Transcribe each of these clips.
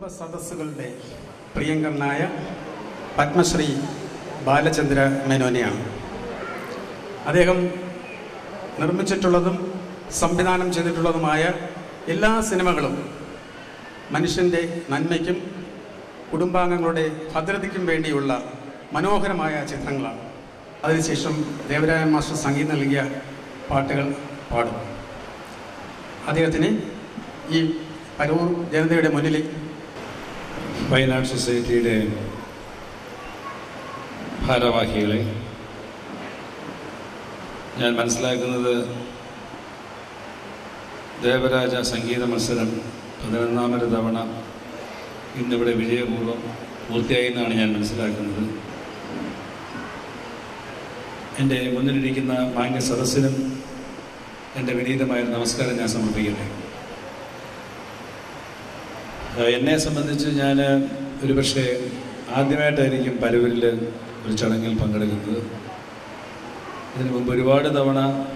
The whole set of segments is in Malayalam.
കുടുംബ സദസ്സുകളുടെ പ്രിയങ്കരനായ പത്മശ്രീ ബാലചന്ദ്ര മേനോനെയാണ് അദ്ദേഹം നിർമ്മിച്ചിട്ടുള്ളതും സംവിധാനം ചെയ്തിട്ടുള്ളതുമായ എല്ലാ സിനിമകളും മനുഷ്യൻ്റെ നന്മയ്ക്കും കുടുംബാംഗങ്ങളുടെ ഭദ്രതയ്ക്കും വേണ്ടിയുള്ള മനോഹരമായ ചിത്രങ്ങളാണ് അതിനുശേഷം ദേവരായൻ മാസ്റ്റർ സംഗീതം നൽകിയ പാട്ടുകൾ പാടും അദ്ദേഹത്തിന് ഈ പരൂർ ജനതയുടെ മുന്നിൽ ഫൈൻ ആർട്ട് സൊസൈറ്റിയുടെ ഭാരവാഹികളെ ഞാൻ മനസ്സിലാക്കുന്നത് ദേവരാജ സംഗീത മത്സരം പതിനൊന്നാമത് തവണ ഇന്നിവിടെ വിജയപൂർവ്വം പൂർത്തിയായി എന്നാണ് ഞാൻ മനസ്സിലാക്കുന്നത് എൻ്റെ മുന്നിലിരിക്കുന്ന മാന്യ സദസ്സിനും എൻ്റെ വിനീതമായ നമസ്കാരം ഞാൻ സമർപ്പിക്കട്ടെ ഏഹ് എന്നെ സംബന്ധിച്ച് ഞാൻ ഒരുപക്ഷെ ആദ്യമായിട്ടായിരിക്കും പരവൂരിൽ ഒരു ചടങ്ങിൽ പങ്കെടുക്കുന്നത് ഇതിനു മുമ്പ് ഒരുപാട് തവണ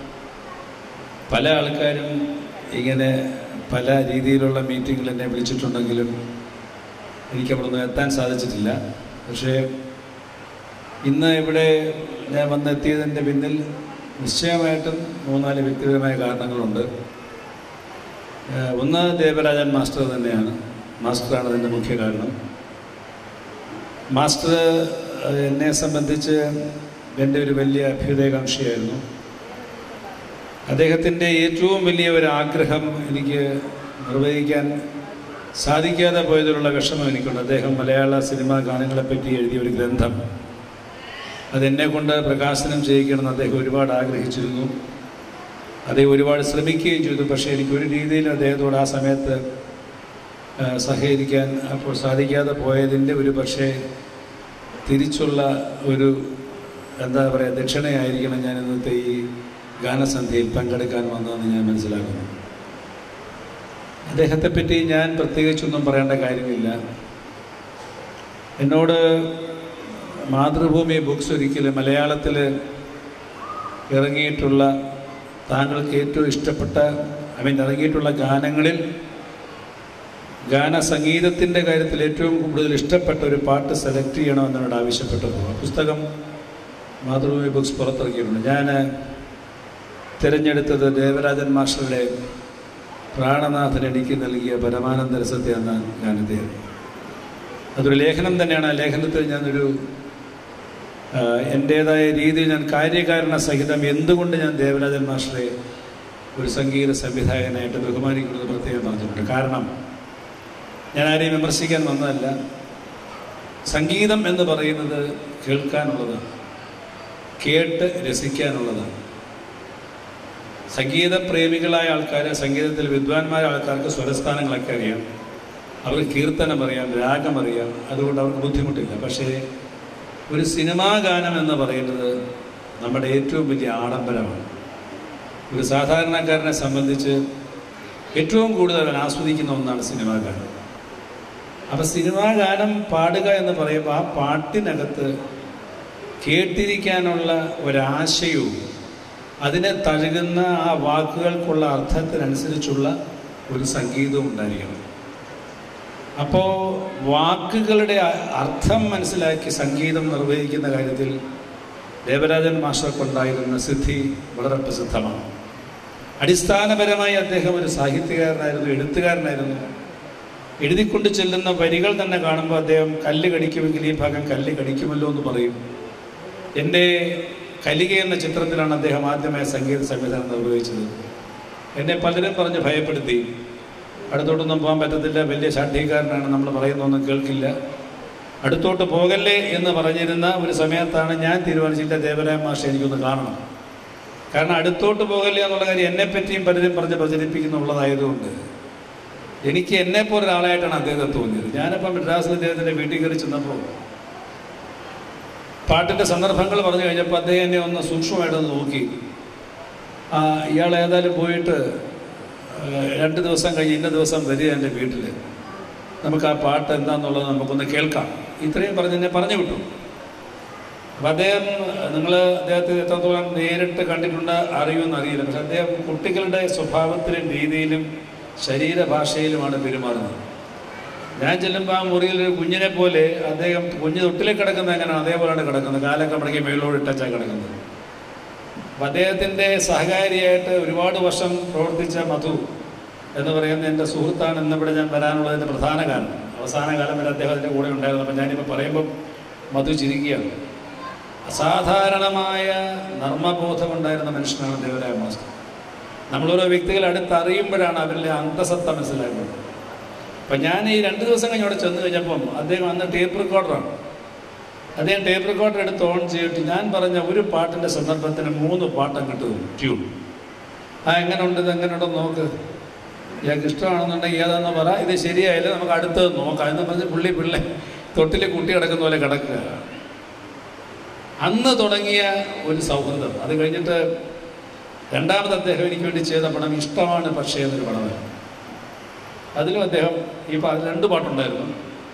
പല ആൾക്കാരും ഇങ്ങനെ പല രീതിയിലുള്ള മീറ്റിങ്ങിൽ എന്നെ വിളിച്ചിട്ടുണ്ടെങ്കിലും എനിക്ക് അവിടെ നിന്ന് എത്താൻ സാധിച്ചിട്ടില്ല പക്ഷേ ഇന്ന് ഇവിടെ ഞാൻ വന്നെത്തിയതിൻ്റെ പിന്നിൽ നിശ്ചയമായിട്ടും മൂന്നാല് വ്യക്തിപരമായ കാരണങ്ങളുണ്ട് ഏഹ് ഒന്ന് ദേവരാജൻ മാസ്റ്റർ തന്നെയാണ് മാസ്റ്ററാണ് അതിൻ്റെ മുഖ്യ കാരണം മാസ്റ്റർ ഏഹ് എന്നെ സംബന്ധിച്ച് എൻ്റെ ഒരു വലിയ അഭ്യുദയകാംക്ഷിയായിരുന്നു അദ്ദേഹത്തിൻ്റെ ഏറ്റവും വലിയ ഒരു ആഗ്രഹം എനിക്ക് നിർവഹിക്കാൻ സാധിക്കാതെ പോയതിലുള്ള വിഷമം എനിക്കുണ്ട് അദ്ദേഹം മലയാള സിനിമാ ഗാനങ്ങളെപ്പറ്റി എഴുതിയ ഒരു ഗ്രന്ഥം അതെന്നെ കൊണ്ട് പ്രകാശനം ചെയ്യിക്കണമെന്ന് അദ്ദേഹം ഒരുപാട് ആഗ്രഹിച്ചിരുന്നു അദ്ദേഹം ഒരുപാട് ശ്രമിക്കുകയും ചെയ്തു പക്ഷേ എനിക്ക് ഒരു രീതിയിൽ അദ്ദേഹത്തോട് ആ സമയത്ത് ആ, സഹകരിക്കാൻ അപ്പോൾ സാധിക്കാതെ പോയതിൻ്റെ ഒരു പക്ഷേ തിരിച്ചുള്ള ഒരു എന്താ പറയുക ദക്ഷിണയായിരിക്കണം ഞാൻ ഇന്നത്തെ ഈ ഗാനസന്ധ്യയിൽ പങ്കെടുക്കാൻ വന്നതെന്ന് ഞാൻ മനസ്സിലാക്കുന്നു അദ്ദേഹത്തെപ്പറ്റി ഞാൻ പ്രത്യേകിച്ചൊന്നും പറയേണ്ട കാര്യമില്ല എന്നോട് മാതൃഭൂമി ബുക്സ് ഒരിക്കലും മലയാളത്തിൽ ഇറങ്ങിയിട്ടുള്ള താങ്കൾക്ക് ഏറ്റവും ഇഷ്ടപ്പെട്ട ഐ മീൻ ഇറങ്ങിയിട്ടുള്ള ഗാനങ്ങളിൽ ഗാന സംഗീതത്തിൻ്റെ കാര്യത്തിൽ ഏറ്റവും കൂടുതൽ ഇഷ്ടപ്പെട്ട ഒരു പാട്ട് സെലക്ട് ചെയ്യണമെന്ന് എന്നോട് ആവശ്യപ്പെട്ടപ്പോൾ ആ പുസ്തകം മാതൃഭൂമി ബുക്സ് പുറത്തിറക്കിയിട്ടുണ്ട് ഞാൻ തിരഞ്ഞെടുത്തത് ദേവരാജൻ മാസ്റ്ററുടെ പ്രാണനാഥൻ എനിക്ക് നൽകിയ പരമാനന്ദ രസത്തെ എന്ന ഗാനത്തെയാണ് അതൊരു ലേഖനം തന്നെയാണ് ആ ലേഖനത്തിൽ ഞാനൊരു ആ, എൻ്റേതായ രീതിയിൽ ഞാൻ കാര്യകാരണ സഹിതം എന്തുകൊണ്ട് ഞാൻ ദേവരാജൻ മാസ്റ്ററെ ഒരു സംഗീത സംവിധായകനായിട്ട് ബഹുമാനിക്കുന്നത് പ്രത്യേകം പറഞ്ഞിട്ടുണ്ട് കാരണം ഞാൻ ആരെയും വിമർശിക്കാൻ വന്നതല്ല സംഗീതം എന്ന് പറയുന്നത് കേൾക്കാനുള്ളതാണ് കേട്ട് രസിക്കാനുള്ളതാണ് സംഗീത പ്രേമികളായ ആൾക്കാർ സംഗീതത്തിൽ വിദ്വാൻമാരായ ആൾക്കാർക്ക് സ്വരസ്ഥാനങ്ങളൊക്കെ അറിയാം അവർക്ക് കീർത്തനം അറിയാം രാഗം അറിയാം അതുകൊണ്ട് അവർക്ക് ബുദ്ധിമുട്ടില്ല പക്ഷേ ഒരു സിനിമാ ഗാനം എന്ന് പറയുന്നത് നമ്മുടെ ഏറ്റവും വലിയ ആഡംബരമാണ് ഒരു സാധാരണക്കാരനെ സംബന്ധിച്ച് ഏറ്റവും കൂടുതൽ അവൻ ആസ്വദിക്കുന്ന ഒന്നാണ് സിനിമാ ഗാനം അപ്പം സിനിമാ ഗാനം പാടുക എന്ന് പറയുമ്പോൾ ആ പാട്ടിനകത്ത് കേട്ടിരിക്കാനുള്ള ഒരാശയവും അതിനെ തഴുകുന്ന ആ വാക്കുകൾക്കുള്ള അർത്ഥത്തിനനുസരിച്ചുള്ള ഒരു സംഗീതവും ഉണ്ടായിരിക്കണം അപ്പോൾ വാക്കുകളുടെ അ- അർത്ഥം മനസ്സിലാക്കി സംഗീതം നിർവഹിക്കുന്ന കാര്യത്തിൽ ദേവരാജൻ മാസ്റ്റർക്കുണ്ടായിരുന്ന സിദ്ധി വളരെ പ്രസിദ്ധമാണ് അടിസ്ഥാനപരമായി അദ്ദേഹം ഒരു സാഹിത്യകാരനായിരുന്നു എഴുത്തുകാരനായിരുന്നു എഴുതിക്കൊണ്ട് ചെല്ലുന്ന വരികൾ തന്നെ കാണുമ്പോൾ അദ്ദേഹം കല്ല് കടിക്കുമെങ്കിൽ ഈ ഭാഗം കല്ല് കടിക്കുമല്ലോ എന്ന് പറയും എൻ്റെ കലിക എന്ന ചിത്രത്തിലാണ് അദ്ദേഹം ആദ്യമായി സംഗീത സംവിധാനം നിർവഹിച്ചത് എന്നെ പലരും പറഞ്ഞ് ഭയപ്പെടുത്തി അടുത്തോട്ടൊന്നും പോകാൻ പറ്റത്തില്ല വലിയ ശാഠ്യക്കാരനാണ് നമ്മൾ പറയുന്നൊന്നും കേൾക്കില്ല അടുത്തോട്ട് പോകല്ലേ എന്ന് പറഞ്ഞിരുന്ന ഒരു സമയത്താണ് ഞാൻ തീരുമാനിച്ചില്ല ദേവരായ മാഷ എനിക്കൊന്ന് കാണണം കാരണം അടുത്തോട്ട് പോകല്ലേ എന്നുള്ള കാര്യം എന്നെപ്പറ്റിയും പലരും പറഞ്ഞ് പ്രചരിപ്പിക്കുന്നുള്ളതായതുകൊണ്ട് എനിക്ക് എന്നെ പോലെ ഒരാളായിട്ടാണ് അദ്ദേഹത്തെ തോന്നിയത് ഞാനിപ്പം മദ്രാസിൽ അദ്ദേഹത്തിൻ്റെ വീട്ടിൽ കയറി ചെന്നപ്പോൾ പാട്ടിൻ്റെ സന്ദർഭങ്ങൾ പറഞ്ഞു കഴിഞ്ഞപ്പോൾ അദ്ദേഹം എന്നെ ഒന്ന് സൂക്ഷ്മമായിട്ടൊന്ന് നോക്കി ആ, ഇയാൾ ഏതായാലും പോയിട്ട് ആ, രണ്ട് ദിവസം കഴിഞ്ഞ് ഇന്ന ദിവസം വരിക എൻ്റെ വീട്ടിൽ നമുക്ക് ആ പാട്ട് എന്താണെന്നുള്ളത് നമുക്കൊന്ന് കേൾക്കാം ഇത്രയും പറഞ്ഞ് എന്നെ പറഞ്ഞു വിട്ടു അപ്പം അദ്ദേഹം നിങ്ങൾ അദ്ദേഹത്തെ എത്രത്തോളം നേരിട്ട് കണ്ടിട്ടുണ്ട് അറിയുമെന്ന് അറിയില്ല പക്ഷെ അദ്ദേഹം കുട്ടികളുടെ സ്വഭാവത്തിലും രീതിയിലും ശരീരഭാഷയിലുമാണ് പെരുമാറുന്നത് ഞാൻ ചെല്ലുമ്പോൾ ആ മുറിയിൽ ഒരു കുഞ്ഞിനെ പോലെ അദ്ദേഹം കുഞ്ഞ് തൊട്ടിലേക്ക് കിടക്കുന്നത് എങ്ങനെയാണ് അതേപോലെയാണ് കിടക്കുന്നത് കാലൊക്കെ മടക്കി മേലോട് ഇട്ടാച്ചാണ് കിടക്കുന്നത് അപ്പം അദ്ദേഹത്തിൻ്റെ സഹകാരിയായിട്ട് ഒരുപാട് വർഷം പ്രവർത്തിച്ച മധു എന്ന് പറയുന്ന എൻ്റെ സുഹൃത്താണ് ഇന്നിവിടെ ഞാൻ വരാനുള്ളതിൻ്റെ പ്രധാന കാരണം അവസാന കാലം വരെ അദ്ദേഹത്തിൻ്റെ കൂടെ ഉണ്ടായിരുന്നു അപ്പം ഞാനിപ്പോൾ പറയുമ്പം മധു ചിരിക്കുകയാണ് അസാധാരണമായ നർമ്മബോധമുണ്ടായിരുന്ന മനുഷ്യനാണ് ദേവരായ മാസ്റ്റർ നമ്മളോരോ വ്യക്തികളെ അടുത്തറിയുമ്പോഴാണ് അവരിലെ അന്തസത്ത മനസ്സിലാക്കുന്നത് അപ്പം ഞാൻ ഈ രണ്ട് ദിവസം കഴിഞ്ഞ് അവിടെ ചെന്ന് കഴിഞ്ഞപ്പം അദ്ദേഹം അന്ന് ടേപ്പ് റെക്കോർഡറാണ് അദ്ദേഹം ടേപ്പ് റെക്കോർഡർ എടുത്ത് ഓൺ ചെയ്തിട്ട് ഞാൻ പറഞ്ഞ ഒരു പാട്ടിൻ്റെ സന്ദർഭത്തിന് മൂന്ന് പാട്ടം കിട്ടും ട്യൂൺ ആ എങ്ങനെ ഉണ്ട് ഇത് എങ്ങനെ ഉണ്ടെന്ന് നോക്ക് ഇയാൾക്ക് ഇഷ്ടമാണെന്നുണ്ടെങ്കിൽ ഏതാണെന്ന് പറ ഇത് ശരിയായില്ല നമുക്ക് അടുത്തത് നോക്കാം എന്ന് പറഞ്ഞ് പുള്ളി പിള്ളേ തൊട്ടിൽ കുട്ടി കിടക്കുന്ന പോലെ കിടക്കുക അന്ന് തുടങ്ങിയ ഒരു സൗഹൃദം അത് കഴിഞ്ഞിട്ട് രണ്ടാമത് അദ്ദേഹം എനിക്ക് വേണ്ടി ചെയ്ത പടം ഇഷ്ടമാണ് പക്ഷേ എന്നൊരു പടമായിരുന്നു അതിലും അദ്ദേഹം ഈ പാ രണ്ട് പാട്ടുണ്ടായിരുന്നു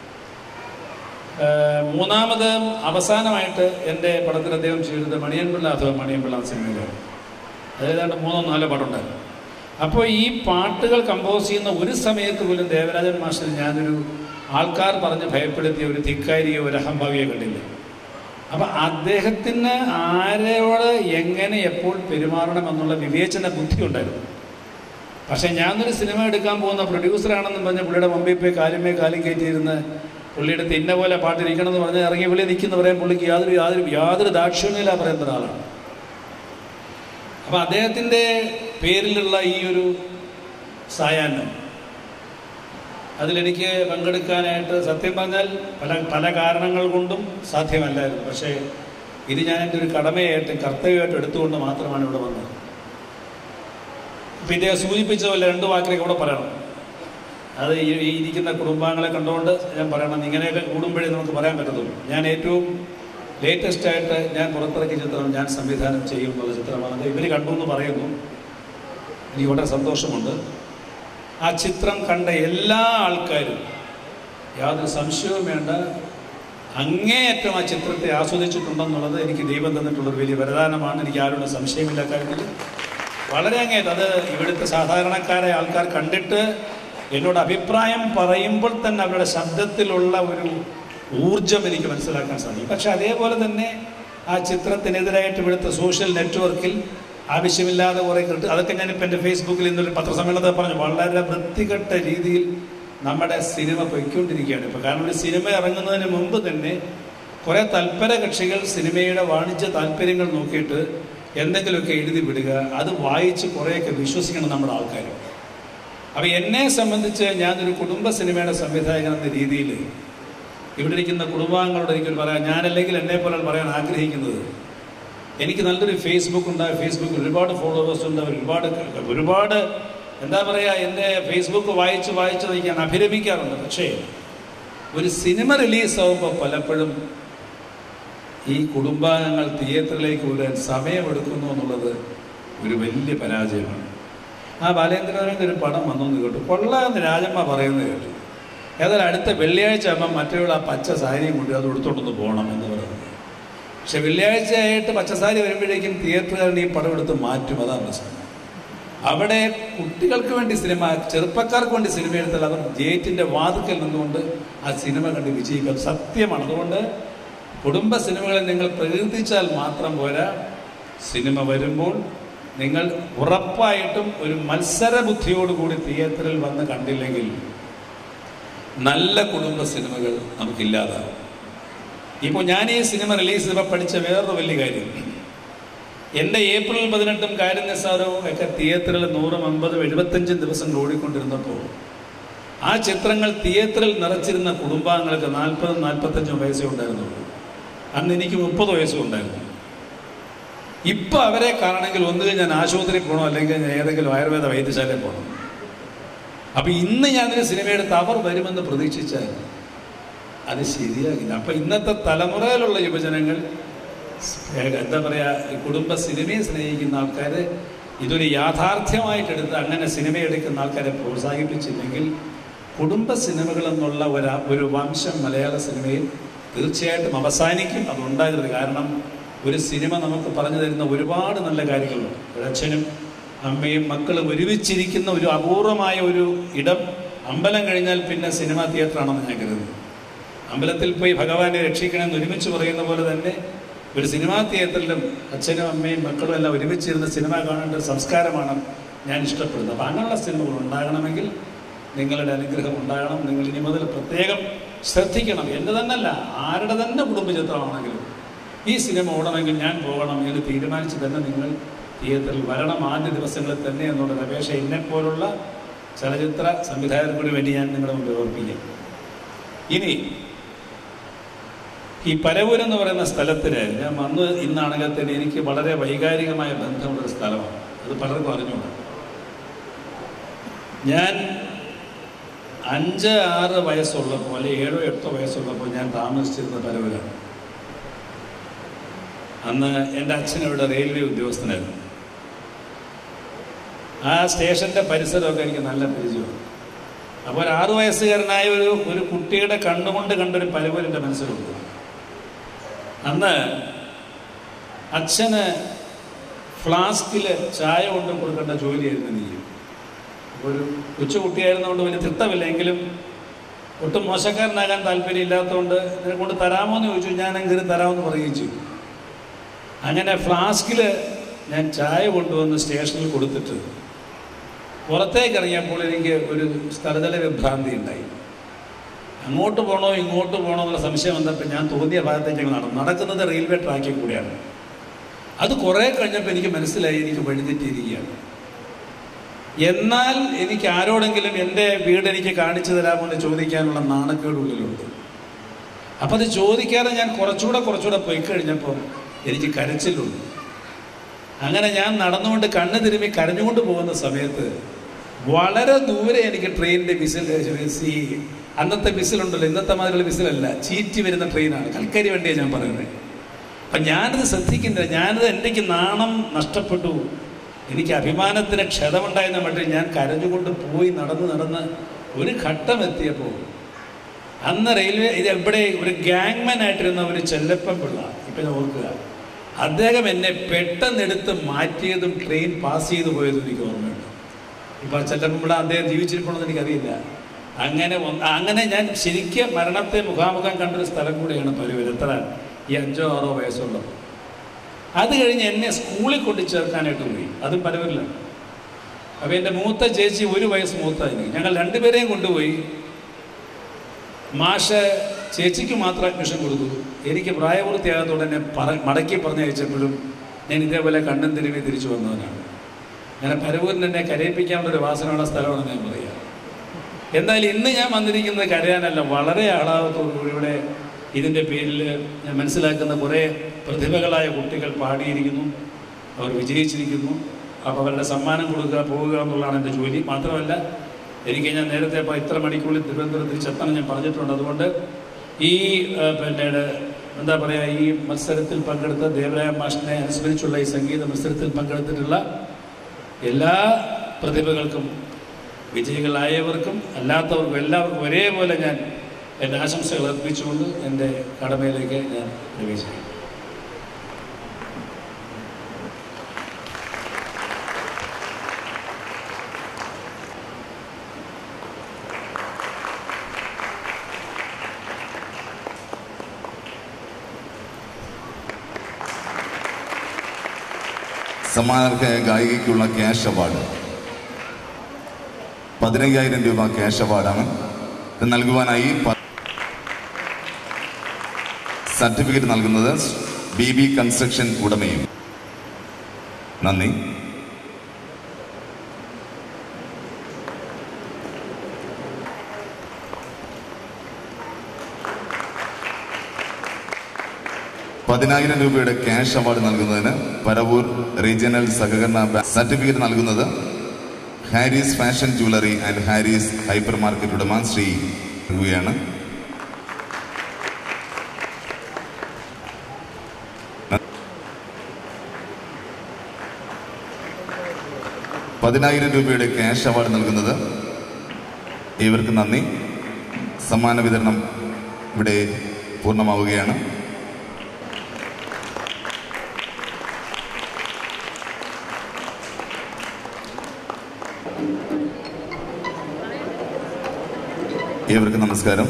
ഏഹ് മൂന്നാമത് അവസാനമായിട്ട് എൻ്റെ പടത്തിൽ അദ്ദേഹം ചെയ്തത് മണിയൻപിള്ള അഥവാ മണിയൻപിള്ള എന്ന സിനിമയിലാണ് അതേതാണ്ട് മൂന്നോ നാലോ പാട്ടുണ്ടായിരുന്നു അപ്പോൾ ഈ പാട്ടുകൾ കമ്പോസ് ചെയ്യുന്ന ഒരു സമയത്ത് പോലും ദേവരാജൻ മാസ്റ്റർ ഞാനൊരു ആൾക്കാർ പറഞ്ഞ് ഭയപ്പെടുത്തിയ ഒരു ധിക്കാരിയോ ഒരു അഹംഭാവിയോ കണ്ടില്ല അപ്പം അദ്ദേഹത്തിന് ആരോട് എങ്ങനെ എപ്പോൾ പെരുമാറണം എന്നുള്ള വിവേചന ബുദ്ധി ഉണ്ടായിരുന്നു പക്ഷേ ഞാനൊരു സിനിമ എടുക്കാൻ പോകുന്ന പ്രൊഡ്യൂസറാണെന്ന് പറഞ്ഞ പുള്ളിയുടെ മുമ്പിൽ പോയി കാലുമേ കാലും കയറ്റിയിരുന്ന് പുള്ളിയുടെ തിന്ന പോലെ പാട്ടിരിക്കണം എന്ന് പറഞ്ഞ് ഇറങ്ങി വിളി നിൽക്കുന്ന പറയാൻ പുള്ളിക്ക് യാതൊരു യാതൊരു യാതൊരു ദാക്ഷിണ്യമില്ല പറയുന്ന ഒരാളാണ് അപ്പം അദ്ദേഹത്തിൻ്റെ പേരിലുള്ള ഈ ഒരു സായാഹ്നം അതിലെനിക്ക് പങ്കെടുക്കാനായിട്ട് സത്യം പറഞ്ഞാൽ പല പല കാരണങ്ങൾ കൊണ്ടും സാധ്യമല്ലായിരുന്നു പക്ഷേ ഇത് ഞാൻ എൻ്റെ ഒരു കടമയായിട്ട് കർത്തവ്യമായിട്ട് എടുത്തുകൊണ്ട് മാത്രമാണ് ഇവിടെ വന്നത് ഇപ്പം ഇദ്ദേഹം സൂചിപ്പിച്ച പോലെ രണ്ട് വാക്കിലേക്ക് ഇവിടെ പറയണം അത് ഈ ഈ ഇരിക്കുന്ന കുടുംബാംഗങ്ങളെ കണ്ടുകൊണ്ട് ഞാൻ പറയണം ഇങ്ങനെയൊക്കെ കൂടുമ്പോഴേ നമുക്ക് പറയാൻ പറ്റത്തുള്ളൂ ഞാൻ ഏറ്റവും ലേറ്റസ്റ്റ് ആയിട്ട് ഞാൻ പുറത്തിറക്കിയ ചിത്രം ഞാൻ സംവിധാനം ചെയ്യും എന്നുള്ള ചിത്രമാണ് അത് ഇവർ കണ്ടു എന്ന് പറയുന്നു എനിക്ക് വളരെ സന്തോഷമുണ്ട് ആ ചിത്രം കണ്ട എല്ലാ ആൾക്കാരും യാതൊരു സംശയവും വേണ്ട അങ്ങേയറ്റം ആ ചിത്രത്തെ ആസ്വദിച്ചിട്ടുണ്ടെന്നുള്ളത് എനിക്ക് ദൈവം തന്നിട്ടുള്ളൊരു വലിയ വരദാനമാണ് എനിക്ക് ആരോടും സംശയമില്ല കാര്യത്തിൽ വളരെ അങ്ങേയറ്റം അത് ഇവിടുത്തെ സാധാരണക്കാരായ ആൾക്കാർ കണ്ടിട്ട് എന്നോട് അഭിപ്രായം പറയുമ്പോൾ തന്നെ അവരുടെ ശബ്ദത്തിലുള്ള ഒരു ഊർജം എനിക്ക് മനസ്സിലാക്കാൻ സാധിക്കും പക്ഷെ അതേപോലെ തന്നെ ആ ചിത്രത്തിനെതിരായിട്ട് ഇവിടുത്തെ സോഷ്യൽ നെറ്റ്വർക്കിൽ ആവശ്യമില്ലാതെ കുറേ കിട്ടും അതൊക്കെ ഞാനിപ്പോൾ എൻ്റെ ഫേസ്ബുക്കിൽ ഇന്നൊരു പത്രസമ്മേളനത്തിൽ പറഞ്ഞു വളരെ വൃത്തികെട്ട രീതിയിൽ നമ്മുടെ സിനിമ പൊയ്ക്കൊണ്ടിരിക്കുകയാണ് ഇപ്പോൾ കാരണം ഒരു സിനിമ ഇറങ്ങുന്നതിന് മുമ്പ് തന്നെ കുറേ തൽപര കക്ഷികൾ സിനിമയുടെ വാണിജ്യ താല്പര്യങ്ങൾ നോക്കിയിട്ട് എന്തെങ്കിലുമൊക്കെ എഴുതി വിടുക അത് വായിച്ച് കുറേയൊക്കെ വിശ്വസിക്കണം നമ്മുടെ ആൾക്കാർ അപ്പോൾ എന്നെ സംബന്ധിച്ച് ഞാനൊരു കുടുംബ സിനിമയുടെ സംവിധായകൻ എന്ന രീതിയിൽ ഇവിടെ ഇരിക്കുന്ന കുടുംബാംഗങ്ങളോട് എനിക്കൊരു പറയാം ഞാനല്ലെങ്കിൽ എന്നെ പോലെ പറയാൻ ആഗ്രഹിക്കുന്നത് എനിക്ക് നല്ലൊരു ഫേസ്ബുക്ക് ഉണ്ട് ഫേസ്ബുക്കിൽ ഒരുപാട് ഫോളോവേഴ്സ് ഉണ്ട് ഒരുപാട് ഒരുപാട് എന്താ പറയുക എൻ്റെ ഫേസ്ബുക്ക് വായിച്ച് വായിച്ച് ഞാൻ അഭിരമിക്കാറുണ്ട് പക്ഷേ ഒരു സിനിമ റിലീസാവുമ്പോൾ പലപ്പോഴും ഈ കുടുംബാംഗങ്ങൾ തിയേറ്ററിലേക്ക് വരാൻ സമയമെടുക്കുന്നു എന്നുള്ളത് ഒരു വലിയ പരാജയമാണ് ആ ബാലേന്ദ്രനാഥൻ്റെ ഒരു പടം വന്നു കേട്ടു കൊള്ളാമെന്ന് രാജമ്മ പറയുന്നത് കേട്ടു ഏതായാലും അടുത്ത വെള്ളിയാഴ്ച ആകുമ്പോൾ മറ്റൊരാൾ ആ പച്ച സാരിയും കൊണ്ട് അത് എടുത്തോണ്ടൊന്ന് പോകണം എന്ന് പറയുന്നത് പക്ഷെ വെള്ളിയാഴ്ച ആയിട്ട് പച്ചസാരി വരുമ്പോഴേക്കും തിയേറ്ററുകാരൻ ഈ പടം എടുത്ത് മാറ്റും അതാണ് പ്രശ്നം അവിടെ കുട്ടികൾക്ക് വേണ്ടി സിനിമ ചെറുപ്പക്കാർക്ക് വേണ്ടി സിനിമ എടുത്താൽ അവർ ഗേറ്റിൻ്റെ വാതുക്കൽ നിന്നുകൊണ്ട് ആ സിനിമ കണ്ട് വിജയിക്കും സത്യമാണ് അതുകൊണ്ട് കുടുംബ സിനിമകളെ നിങ്ങൾ പ്രകീർത്തിച്ചാൽ മാത്രം പോരാ സിനിമ വരുമ്പോൾ നിങ്ങൾ ഉറപ്പായിട്ടും ഒരു മത്സര ബുദ്ധിയോടുകൂടി തിയേറ്ററിൽ വന്ന് കണ്ടില്ലെങ്കിൽ നല്ല കുടുംബ സിനിമകൾ നമുക്കില്ലാതാവും ഇപ്പോൾ ഞാൻ ഈ സിനിമ റിലീസ് ചെയ്തപ്പോൾ പഠിച്ച വേറൊരു വലിയ കാര്യം എൻ്റെ ഏപ്രിൽ പതിനെട്ടും കാര്യം നിസ്സാരവും ഒക്കെ തിയേറ്ററിൽ നൂറും അമ്പതും എഴുപത്തഞ്ചും ദിവസങ്ങൾ ഓടിക്കൊണ്ടിരുന്നപ്പോൾ ആ ചിത്രങ്ങൾ തിയേറ്ററിൽ നിറച്ചിരുന്ന കുടുംബാംഗങ്ങൾക്ക് നാൽപ്പതും നാൽപ്പത്തഞ്ചും വയസ്സേ ഉണ്ടായിരുന്നുള്ളൂ അന്ന് എനിക്ക് മുപ്പത് വയസ്സും ഉണ്ടായിരുന്നു ഇപ്പം അവരെ കാണണമെങ്കിൽ ഒന്നുകിൽ ഞാൻ ആശുപത്രി പോകണം അല്ലെങ്കിൽ ഞാൻ ഏതെങ്കിലും ആയുർവേദ വൈദ്യശാലയിൽ പോകണം അപ്പം ഇന്ന് ഞാനൊരു സിനിമ എടുത്ത് അവർ വരുമെന്ന് പ്രതീക്ഷിച്ചാൽ അത് ശരിയാകില്ല അപ്പം ഇന്നത്തെ തലമുറയിലുള്ള യുവജനങ്ങൾ എന്താ പറയുക കുടുംബ സിനിമയെ സ്നേഹിക്കുന്ന ആൾക്കാർ ഇതൊരു യാഥാർത്ഥ്യമായിട്ടെടുത്ത് അങ്ങനെ സിനിമ എടുക്കുന്ന ആൾക്കാരെ പ്രോത്സാഹിപ്പിച്ചില്ലെങ്കിൽ കുടുംബ സിനിമകൾ എന്നുള്ള ഒരു ഒരു വംശം മലയാള സിനിമയിൽ തീർച്ചയായിട്ടും അവസാനിക്കും അതുണ്ടാകരുത് കാരണം ഒരു സിനിമ നമുക്ക് പറഞ്ഞു തരുന്ന ഒരുപാട് നല്ല കാര്യങ്ങളുണ്ട് ഒരു അച്ഛനും അമ്മയും മക്കളും ഒരുമിച്ചിരിക്കുന്ന ഒരു അപൂർവമായ ഒരു ഇടം അമ്പലം കഴിഞ്ഞാൽ പിന്നെ സിനിമാ തിയേറ്ററാണെന്ന് ഞാൻ കരുതുന്നു അമ്പലത്തിൽ പോയി ഭഗവാനെ രക്ഷിക്കണമെന്ന് ഒരുമിച്ച് പറയുന്ന പോലെ തന്നെ ഒരു സിനിമാ തിയേറ്ററിലും അച്ഛനും അമ്മയും മക്കളും എല്ലാം ഒരുമിച്ചിരുന്ന് സിനിമ കാണേണ്ട ഒരു സംസ്കാരമാണ് ഞാൻ ഇഷ്ടപ്പെടുന്നത് അപ്പം അങ്ങനെയുള്ള സിനിമകൾ ഉണ്ടാകണമെങ്കിൽ നിങ്ങളുടെ അനുഗ്രഹം ഉണ്ടാകണം നിങ്ങൾ ഇനി മുതൽ പ്രത്യേകം ശ്രദ്ധിക്കണം എൻ്റെ തന്നെയല്ല ആരുടെ തന്നെ കുടുംബചിത്രമാണെങ്കിലും ഈ സിനിമ ഓടണമെങ്കിൽ ഞാൻ പോകണം എന്ന് തീരുമാനിച്ച് തന്നെ നിങ്ങൾ തിയേറ്ററിൽ വരണം ആദ്യ ദിവസങ്ങളിൽ തന്നെ എന്നുള്ളത് അപേക്ഷ എന്നെപ്പോലുള്ള ചലച്ചിത്ര സംവിധായകർക്ക് വേണ്ടി ഞാൻ നിങ്ങളുടെ മുമ്പിൽ ഓർപ്പിക്കാം ഇനി ഈ പരവൂർ എന്ന് പറയുന്ന സ്ഥലത്തിന് ഞാൻ വന്ന് ഇന്നാണെങ്കിൽ തന്നെ എനിക്ക് വളരെ വൈകാരികമായ ബന്ധമുള്ളൊരു സ്ഥലമാണ് അത് പലർക്കും അറിഞ്ഞുകൊണ്ട് ഞാൻ അഞ്ച് ആറ് വയസ്സുള്ളപ്പോൾ അല്ലെങ്കിൽ ഏഴോ എട്ടോ വയസ്സുള്ളപ്പോൾ ഞാൻ താമസിച്ചിരുന്ന പരവൂരാണ് അന്ന് എൻ്റെ അച്ഛൻ ഇവിടെ റെയിൽവേ ഉദ്യോഗസ്ഥനായിരുന്നു ആ സ്റ്റേഷൻ്റെ പരിസരമൊക്കെ എനിക്ക് നല്ല പരിചയമാണ് അപ്പോൾ ഒരു ആറു വയസ്സുകാരനായ ഒരു ഒരു കുട്ടിയുടെ കണ്ണുകൊണ്ട് കണ്ടൊരു പരവൂർ എൻ്റെ മനസ്സിലുണ്ട് അന്ന് അച്ഛന് ഫ്ലാസ്കിൽ ചായ കൊണ്ട് കൊടുക്കേണ്ട ജോലിയായിരുന്നു എനിക്ക് ഒരു കൊച്ചുകുട്ടിയായിരുന്നതുകൊണ്ട് വലിയ തൃപ്തമില്ല എങ്കിലും ഒട്ടും മോശക്കാരനാകാൻ താല്പര്യമില്ലാത്തതുകൊണ്ട് ഇതിനെ കൊണ്ട് തരാമോ എന്ന് ചോദിച്ചു ഞാൻ എങ്കിലും തരാമെന്ന് പറയുകയും ചെയ്തു അങ്ങനെ ഫ്ലാസ്കിൽ ഞാൻ ചായ കൊണ്ടുവന്ന് സ്റ്റേഷനിൽ കൊടുത്തിട്ട് പുറത്തേക്ക് ഇറങ്ങിയപ്പോൾ എനിക്ക് ഒരു സ്ഥലതല വിഭ്രാന്തി ഉണ്ടായി അങ്ങോട്ട് പോകണോ ഇങ്ങോട്ട് പോകണോ എന്നുള്ള സംശയം വന്നപ്പോൾ ഞാൻ തോന്നിയ ഭാഗത്തേക്ക് അങ്ങ് നടന്നു നടക്കുന്നത് റെയിൽവേ ട്രാക്കിൽ കൂടിയാണ് അത് കുറേ കഴിഞ്ഞപ്പോൾ എനിക്ക് മനസ്സിലായി എനിക്ക് വഴിതെറ്റിയിരിക്കുകയാണ് എന്നാൽ എനിക്ക് ആരോടെങ്കിലും എൻ്റെ വീട് എനിക്ക് കാണിച്ചു തരാമോ എന്ന് ചോദിക്കാനുള്ള നാണക്കേട് ഉള്ളിലുണ്ട് അപ്പം അത് ചോദിക്കാതെ ഞാൻ കുറച്ചുകൂടെ കുറച്ചുകൂടെ പോയി കഴിഞ്ഞപ്പോൾ എനിക്ക് കരച്ചിലുണ്ട് അങ്ങനെ ഞാൻ നടന്നുകൊണ്ട് കണ്ണ് തിരുമ്മി കരഞ്ഞുകൊണ്ട് പോകുന്ന സമയത്ത് വളരെ ദൂരെ എനിക്ക് ട്രെയിനിൻ്റെ വിസിൽ ഈ അന്നത്തെ വിസിലുണ്ടല്ലോ ഇന്നത്തെ മാതിരിയുള്ള വിസിലല്ല ചീറ്റി വരുന്ന ട്രെയിനാണ് കൽക്കരി വണ്ടിയാണ് ഞാൻ പറയുന്നത് അപ്പം ഞാനത് ശ്രദ്ധിക്കുന്നില്ല ഞാനത് എനിക്ക് നാണം നഷ്ടപ്പെട്ടു എനിക്ക് അഭിമാനത്തിന് ക്ഷതമുണ്ടായെന്ന മട്ടിൽ ഞാൻ കരഞ്ഞുകൊണ്ട് പോയി നടന്ന് നടന്ന് ഒരു ഘട്ടം എത്തിയപ്പോൾ അന്ന് റെയിൽവേ ഇത് എവിടെ ഒരു ഗാങ്മാൻ ആയിട്ടിരുന്ന ഒരു ചെല്ലപ്പൻ പിള്ള ഇപ്പം ഞാൻ ഓർക്കുക അദ്ദേഹം എന്നെ പെട്ടെന്നെടുത്ത് മാറ്റിയതും ട്രെയിൻ പാസ് ചെയ്തു പോയതും എനിക്ക് ഓർമ്മയുണ്ട് ഇപ്പം ചെല്ലപ്പൻ പിള്ള അദ്ദേഹം ജീവിച്ചിരിക്കണമെന്ന് എനിക്കറിയില്ല അങ്ങനെ ഒന്ന് അങ്ങനെ ഞാൻ ശരിക്കും മരണത്തെ മുഖാമുഖം കണ്ടൊരു സ്ഥലം കൂടിയാണ് പരുവർ എത്ര ഈ അഞ്ചോ ആറോ വയസ്സുള്ളപ്പോൾ അത് കഴിഞ്ഞ് എന്നെ സ്കൂളിൽ കൊണ്ട് ചേർക്കാനായിട്ട് പോയി അതും പരവരിലാണ് അപ്പോൾ എൻ്റെ മൂത്ത ചേച്ചി ഒരു വയസ്സ് മൂത്തായിരുന്നു ഞങ്ങൾ രണ്ടുപേരെയും കൊണ്ടുപോയി മാഷ് ചേച്ചിക്ക് മാത്രം അഡ്മിഷൻ കൊടുത്തു എനിക്ക് പ്രായപൂർത്തിയാകാത്തോടെ എന്നെ പറ മടക്കി പറഞ്ഞയച്ചപ്പോഴും ഞാൻ ഇതേപോലെ കണ്ണും തിരുമ്പി തിരിച്ചു വന്നവനാണ് അങ്ങനെ പരവൂരിന് എന്നെ കരയിപ്പിക്കാനുള്ളൊരു വാസനയുള്ള സ്ഥലമാണെന്ന് ഞാൻ പറയാം എന്തായാലും ഇന്ന് ഞാൻ വന്നിരിക്കുന്നത് കരയാനല്ല വളരെ ആഹ്ലാദത്തോടുകൂടി ഇവിടെ ഇതിൻ്റെ പേരിൽ ഞാൻ മനസ്സിലാക്കുന്ന കുറേ പ്രതിഭകളായ കുട്ടികൾ പാടിയിരിക്കുന്നു അവർ വിജയിച്ചിരിക്കുന്നു അപ്പോൾ അവരുടെ സമ്മാനം കൊടുക്കുക പോവുക എന്നുള്ളതാണ് എൻ്റെ ജോലി മാത്രമല്ല എനിക്ക് ഞാൻ നേരത്തെ ഇപ്പോൾ ഇത്ര മണിക്കൂറിൽ തിരുവനന്തപുരത്ത് ചെത്തണം ഞാൻ പറഞ്ഞിട്ടുണ്ട് അതുകൊണ്ട് ഈ ആ, പിന്നീട് എന്താ പറയുക ഈ മത്സരത്തിൽ പങ്കെടുത്ത ദേവരായ മാഷിനെ അനുസ്മരിച്ചുള്ള ഈ സംഗീത മത്സരത്തിൽ പങ്കെടുത്തിട്ടുള്ള എല്ലാ പ്രതിഭകൾക്കും വിജയികളായവർക്കും അല്ലാത്തവർക്കും എല്ലാവർക്കും ഒരേപോലെ ഞാൻ എൻ്റെ ആശംസകൾ അർപ്പിച്ചുകൊണ്ട് എൻ്റെ കടമയിലേക്ക് ഞാൻ പ്രവേശിക്കും സമ്മാനർഹ ഗായികയ്ക്കുള്ള ക്യാഷ് അവാർഡ് പതിനയ്യായിരം രൂപ ക്യാഷ് അവാർഡാണ് ഇത് നൽകുവാനായി പ- സർട്ടിഫിക്കറ്റ് നൽകുന്നത് ബി ബി കൺസ്ട്രക്ഷൻ ഉടമയും നന്ദി പതിനായിരം രൂപയുടെ ക്യാഷ് അവാർഡ് നൽകുന്നതിന് പരവൂർ റീജിയണൽ സഹകരണ ബാങ്ക് സർട്ടിഫിക്കറ്റ് നൽകുന്നത് Harris fashion jewellery and Harris hyper market ഉടമ ശ്രീ രൂപയാണ് പതിനായിരം രൂപയുടെ ക്യാഷ് അവാർഡ് നൽകുന്നത് ഇവർക്ക് നന്ദി സമ്മാന വിതരണം ഇവിടെ പൂർണ്ണമാവുകയാണ് ഏവർക്കും നമസ്കാരം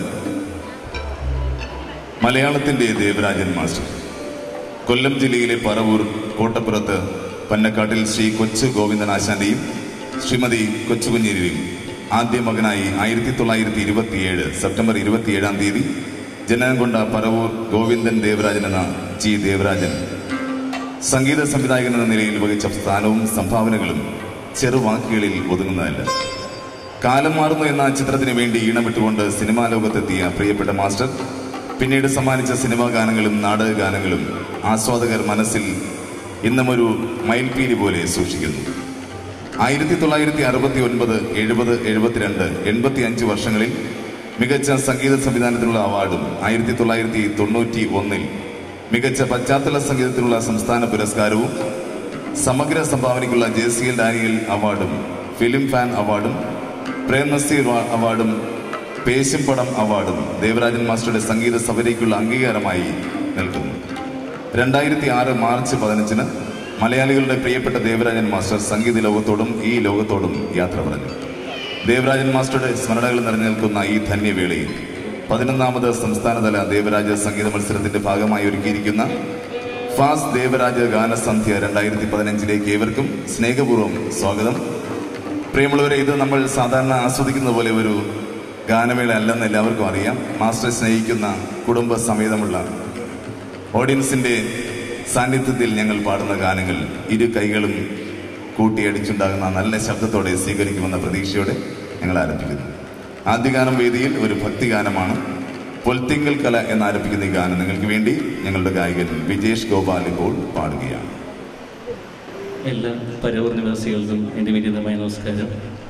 മലയാളത്തിന്റെ ദേവരാജൻ മാസ്റ്റർ കൊല്ലം ജില്ലയിലെ പറവൂർ കോട്ടപ്പുറത്ത് പന്നക്കാട്ടിൽ ശ്രീ കൊച്ചു ഗോവിന്ദനാശാന്റെയും ശ്രീമതി കൊച്ചുകുഞ്ഞേരിയും ആദ്യ മകനായി ആയിരത്തി തൊള്ളായിരത്തി ഇരുപത്തിയേഴ് സെപ്റ്റംബർ ഇരുപത്തിയേഴാം തീയതി ജനനം കൊണ്ട പറവൂർ ഗോവിന്ദൻ ദേവരാജൻ എന്ന ജി ദേവരാജൻ സംഗീത സംവിധായകൻ എന്ന നിലയിൽ വഹിച്ച സ്ഥാനവും സംഭാവനകളും ചെറുവാക്കുകളിൽ ഒതുങ്ങുന്നതല്ല കാലം മാറുന്നു എന്ന ചിത്രത്തിന് വേണ്ടി ഈണമിട്ടുകൊണ്ട് സിനിമാ ലോകത്തെത്തിയ പ്രിയപ്പെട്ട മാസ്റ്റർ പിന്നീട് സമ്മാനിച്ച സിനിമാ ഗാനങ്ങളും നാടക ഗാനങ്ങളും ആസ്വാദകർ മനസ്സിൽ ഇന്നും ഒരു മയിൽപീലി പോലെ സൂക്ഷിക്കുന്നു ആയിരത്തി തൊള്ളായിരത്തി അറുപത്തി ഒൻപത് എഴുപത് എഴുപത്തിരണ്ട് എൺപത്തി അഞ്ച് വർഷങ്ങളിൽ മികച്ച സംഗീത സംവിധാനത്തിനുള്ള അവാർഡും ആയിരത്തി തൊള്ളായിരത്തി തൊണ്ണൂറ്റി ഒന്നിൽ മികച്ച പശ്ചാത്തല സംഗീതത്തിനുള്ള സംസ്ഥാന പുരസ്കാരവും സമഗ്ര സംഭാവനയ്ക്കുള്ള ജെ സി എൽ ഡാനിയൽ അവാർഡും ഫിലിം ഫാൻ അവാർഡും പ്രേം നസീർ അവാ- അവാർഡും പേശിംപടം അവാർഡും ദേവരാജൻ മാസ്റ്ററുടെ സംഗീത സഭയിലേക്കുള്ള അംഗീകാരമായി നിൽക്കുന്നു രണ്ടായിരത്തി ആറ് മാർച്ച് പതിനഞ്ചിന് മലയാളികളുടെ പ്രിയപ്പെട്ട ദേവരാജൻ മാസ്റ്റർ സംഗീത ലോകത്തോടും ഈ ലോകത്തോടും യാത്ര പറഞ്ഞു ദേവരാജൻ മാസ്റ്ററുടെ സ്മരണകൾ നിറഞ്ഞു നിൽക്കുന്ന ഈ ധന്യവേളയിൽ പതിനൊന്നാമത് സംസ്ഥാനതല ദേവരാജ സംഗീത മത്സരത്തിന്റെ ഭാഗമായി ഒരുക്കിയിരിക്കുന്ന ഫാസ് ദേവരാജ ഗാനസന്ധ്യ രണ്ടായിരത്തി പതിനഞ്ചിലേക്ക് ഏവർക്കും സ്നേഹപൂർവ്വം സ്വാഗതം പ്രിയമുള്ളവരെ ഇത് നമ്മൾ സാധാരണ ആസ്വദിക്കുന്ന പോലെ ഒരു ഗാനമേള അല്ലെന്ന് എല്ലാവർക്കും അറിയാം മാസ്റ്ററെ സ്നേഹിക്കുന്ന കുടുംബ സമേതമുള്ള ഓഡിയൻസിന്റെ സാന്നിധ്യത്തിൽ ഞങ്ങൾ പാടുന്ന ഗാനങ്ങൾ ഇരു കൈകളും കൂട്ടിയടിച്ചുണ്ടാകുന്ന നല്ല ശബ്ദത്തോടെ സ്വീകരിക്കുമെന്ന പ്രതീക്ഷയോടെ ഞങ്ങൾ ആരംഭിക്കുന്നു ആദ്യ ഗാനം വേദിയിൽ ഒരു ഭക്തിഗാനമാണ് പൊൽത്തിങ്കൽ കല എന്നാരംഭിക്കുന്ന ഈ ഗാനം നിങ്ങൾക്ക് വേണ്ടി ഞങ്ങളുടെ ഗായകൻ വിജേഷ് ഗോപാൽ ഇപ്പോൾ പാടുകയാണ് എല്ലാ പരവൂർ നിവാസികൾക്കും എൻ്റെ വിനീതമായ നമസ്കാരം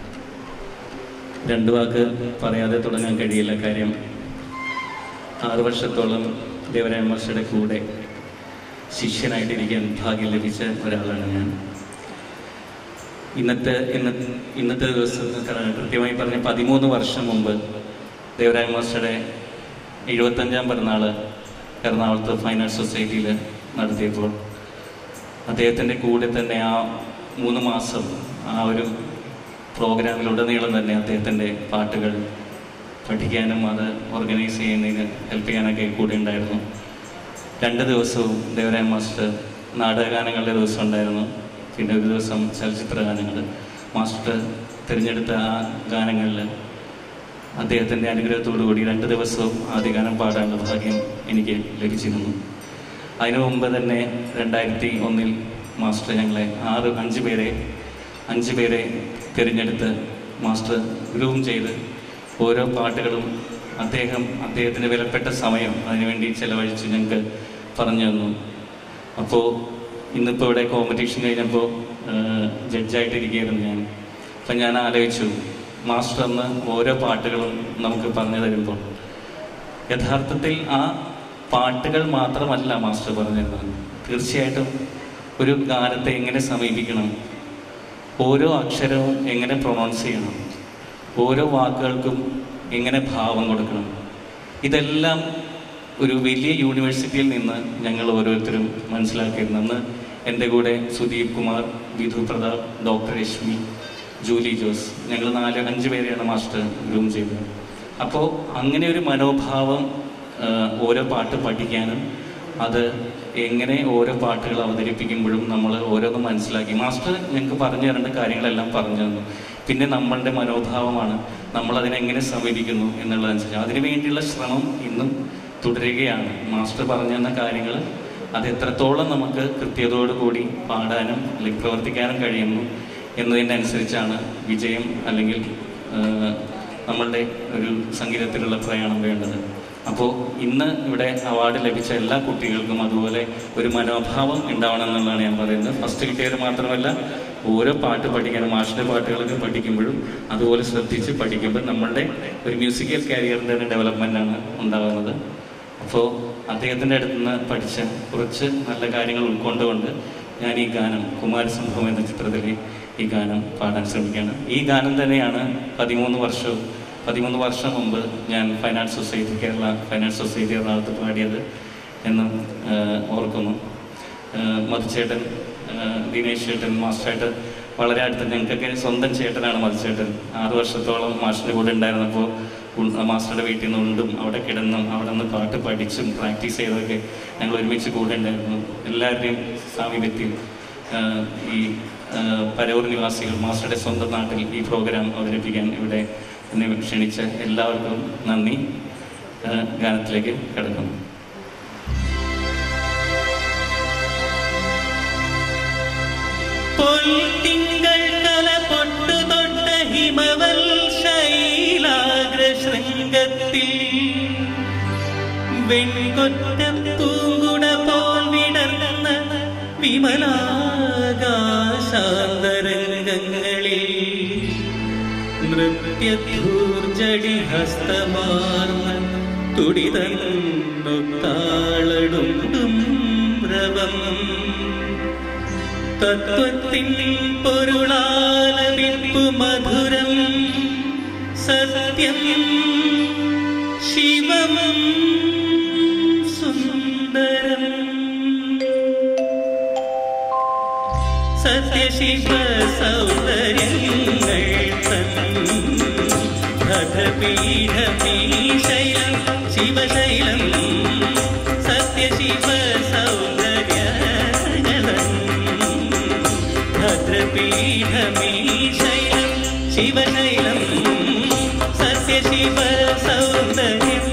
രണ്ട് വാക്ക് പറയാതെ തുടങ്ങാൻ കഴിയില്ല കാര്യം ആറ് വർഷത്തോളം ദേവരായ മാസ്റ്ററുടെ കൂടെ ശിഷ്യനായിട്ടിരിക്കാൻ ഭാഗ്യം ലഭിച്ച ഒരാളാണ് ഞാൻ ഇന്നത്തെ ഇന്ന ഇന്നത്തെ ദിവസം കൃത്യമായി പറഞ്ഞ പതിമൂന്ന് വർഷം മുമ്പ് ദേവരായ മാസ്റ്ററുടെ എഴുപത്തഞ്ചാം പിറന്നാൾ എറണാകുളത്ത് ഫൈൻ ആർട്സ് സൊസൈറ്റിയിൽ നടത്തിയപ്പോൾ അദ്ദേഹത്തിൻ്റെ കൂടെ തന്നെ ആ മൂന്ന് മാസം ആ ഒരു പ്രോഗ്രാമിലുടനീളം തന്നെ അദ്ദേഹത്തിൻ്റെ പാട്ടുകൾ പഠിക്കാനും അത് ഓർഗനൈസ് ചെയ്യുന്നതിന് ഹെൽപ്പ് ചെയ്യാനൊക്കെ കൂടെ ഉണ്ടായിരുന്നു രണ്ട് ദിവസവും ദേവരായ മാസ്റ്റർ നാടകഗാനങ്ങളുടെ ദിവസം ഉണ്ടായിരുന്നു പിന്നെ ഒരു ദിവസം ചലച്ചിത്ര ഗാനങ്ങൾ മാസ്റ്റർ തിരഞ്ഞെടുത്ത ആ ഗാനങ്ങളിൽ അദ്ദേഹത്തിൻ്റെ അനുഗ്രഹത്തോടു കൂടി രണ്ട് ദിവസവും ആദ്യ ഗാനം പാടാനുള്ള ഭാഗ്യം എനിക്ക് ലഭിച്ചിരുന്നു അതിനു മുമ്പ് തന്നെ രണ്ടായിരത്തി ഒന്നിൽ മാസ്റ്റർ ഞങ്ങളെ ആറ് അഞ്ച് പേരെ അഞ്ച് പേരെ തിരഞ്ഞെടുത്ത് മാസ്റ്റർ ഗ്രൂം ചെയ്ത് ഓരോ പാട്ടുകളും അദ്ദേഹം അദ്ദേഹത്തിന് വിലപ്പെട്ട സമയം അതിനുവേണ്ടി ചെലവഴിച്ച് ഞങ്ങൾക്ക് പറഞ്ഞു തന്നു അപ്പോൾ ഇന്നിപ്പോൾ ഇവിടെ കോമ്പറ്റീഷൻ കഴിഞ്ഞപ്പോൾ ജഡ്ജായിട്ടിരിക്കുകയായിരുന്നു ഞാൻ അപ്പം ഞാൻ ആലോചിച്ചു മാസ്റ്റർ എന്ന് ഓരോ പാട്ടുകളും നമുക്ക് പറഞ്ഞു തരുമ്പോൾ യഥാർത്ഥത്തിൽ ആ പാട്ടുകൾ മാത്രമല്ല മാസ്റ്റർ പറഞ്ഞിരുന്നത് തീർച്ചയായിട്ടും ഒരു ഗാനത്തെ എങ്ങനെ സമീപിക്കണം ഓരോ അക്ഷരവും എങ്ങനെ പ്രൊണൗൺസ് ചെയ്യണം ഓരോ വാക്കുകൾക്കും എങ്ങനെ ഭാവം കൊടുക്കണം ഇതെല്ലാം ഒരു വലിയ യൂണിവേഴ്സിറ്റിയിൽ നിന്ന് ഞങ്ങൾ ഓരോരുത്തരും മനസ്സിലാക്കിയിരുന്നു അന്ന് എൻ്റെ കൂടെ സുദീപ് കുമാർ വിധു പ്രതാപ് ഡോക്ടർ രശ്മി ജൂലി ജോസ് ഞങ്ങൾ നാല് അഞ്ച് പേരെയാണ് മാസ്റ്റർ ഗ്രൂം ചെയ്തത് അപ്പോൾ അങ്ങനെ ഒരു മനോഭാവം ആ, ഓരോ പാട്ട് പഠിക്കാനും അത് എങ്ങനെ ഓരോ പാട്ടുകൾ അവതരിപ്പിക്കുമ്പോഴും നമ്മൾ ഓരോന്ന് മനസ്സിലാക്കി മാസ്റ്റർ ഞങ്ങൾക്ക് പറഞ്ഞു തരേണ്ട കാര്യങ്ങളെല്ലാം പറഞ്ഞു തന്നു പിന്നെ നമ്മളുടെ മനോഭാവമാണ് നമ്മൾ അതിനെങ്ങനെ സമീപിക്കുന്നു എന്നുള്ളതനുസരിച്ച് അതിനു വേണ്ടിയുള്ള ശ്രമം ഇന്നും തുടരുകയാണ് മാസ്റ്റർ പറഞ്ഞു തന്ന കാര്യങ്ങൾ അത് എത്രത്തോളം നമുക്ക് കൃത്യതയോടു കൂടി പാടാനും അല്ലെങ്കിൽ പ്രവർത്തിക്കാനും കഴിയുന്നു എന്നതിൻ്റെ അനുസരിച്ചാണ് വിജയം അല്ലെങ്കിൽ ആ, നമ്മളുടെ ഒരു സംഗീതത്തിലുള്ള പ്രയാണം വേണ്ടത് അപ്പോൾ ഇന്ന് ഇവിടെ അവാർഡ് ലഭിച്ച എല്ലാ കുട്ടികൾക്കും അതുപോലെ ഒരു മനോഭാവം ഉണ്ടാവണം എന്നുള്ളതാണ് ഞാൻ പറയുന്നത് ഫസ്റ്റ് കിട്ടിയത് മാത്രമല്ല ഓരോ പാട്ട് പഠിക്കാനും മാഷിൻ്റെ പാട്ടുകളൊക്കെ പഠിക്കുമ്പോഴും അതുപോലെ ശ്രദ്ധിച്ച് പഠിക്കുമ്പോൾ നമ്മളുടെ ഒരു മ്യൂസിക്കൽ കരിയറിൻ്റെ തന്നെ ഡെവലപ്മെൻ്റാണ് ഉണ്ടാകുന്നത് അപ്പോൾ അദ്ദേഹത്തിൻ്റെ അടുത്ത് നിന്ന് പഠിച്ച കുറച്ച് നല്ല കാര്യങ്ങൾ ഉൾക്കൊണ്ടുകൊണ്ട് ഞാൻ ഈ ഗാനം കുമാരസംഭവം എന്ന ചിത്രത്തിലെ ഈ ഗാനം പാടാൻ ശ്രമിക്കുകയാണ് ഈ ഗാനം തന്നെയാണ് പതിമൂന്ന് വർഷവും പതിമൂന്ന് വർഷം മുമ്പ് ഞാൻ finance society Kerala finance society എറണാകുളത്ത് പാടിയത് എന്നും ആ, ഓർക്കുന്നു ആ, മധുചേട്ടൻ ആ, ദിനേശ് ചേട്ടൻ മാസ്റ്ററായിട്ട് വളരെ അടുത്ത് ഞങ്ങൾക്കൊക്കെ സ്വന്തം ചേട്ടനാണ് മധുചേട്ടൻ ആറ് വർഷത്തോളം മാഷിൻ്റെ കൂടെ ഉണ്ടായിരുന്നപ്പോൾ ഉ- മാസ്റ്ററുടെ വീട്ടിൽ നിന്ന് ഉണ്ടും അവിടെ കിടന്നും അവിടെ നിന്ന് പാട്ട് പഠിച്ചും പ്രാക്ടീസ് ചെയ്തൊക്കെ ഞങ്ങൾ ഒരുമിച്ച് കൂടെ ഉണ്ടായിരുന്നു എല്ലാവരുടെയും സാമീപ്യത്തിൽ ആഹ് ഈ ആഹ് പരവൂർ നിവാസികൾ മാസ്റ്ററുടെ സ്വന്തം നാട്ടിൽ ഈ പ്രോഗ്രാം അവതരിപ്പിക്കാൻ ഇവിടെ എന്നെ ക്ഷണിച്ച എല്ലാവർക്കും നന്ദി ആഹ് ഗാനത്തിലേക്ക് കിടക്കുന്നു പൊൽത്തിങ്കൾ തല പൊട്ടു തൊട്ട ഹിമവൽ ശൈലാഗ്ര ശൃംഗത്തിൽ വെൺകൊറ്റം തൂങ്കുട പോൽ വിടർന്ന വിമലാകാശാന്തരംഗങ്ങളിൽ നൃത്യധൂർജടി ഹസ്തമാർന്ന തുടിതന്നൊത്താളടും രവം തത്വത്തിൻ പൊരുളാലപിപ്പു മധുരം സത്യം ശിവം സുന്ദരം സത്യശിവ സൗന്ദര്യങ്ങൾ തൻ ഭദ്രപീഠമീ ശൈലം ശിവശൈലം സത്യശിവ സൗന്ദര്യങ്ങളും ഭദ്രപീഠമീ ശൈലം ശിവശൈലം സത്യശിവ സൗന്ദര്യം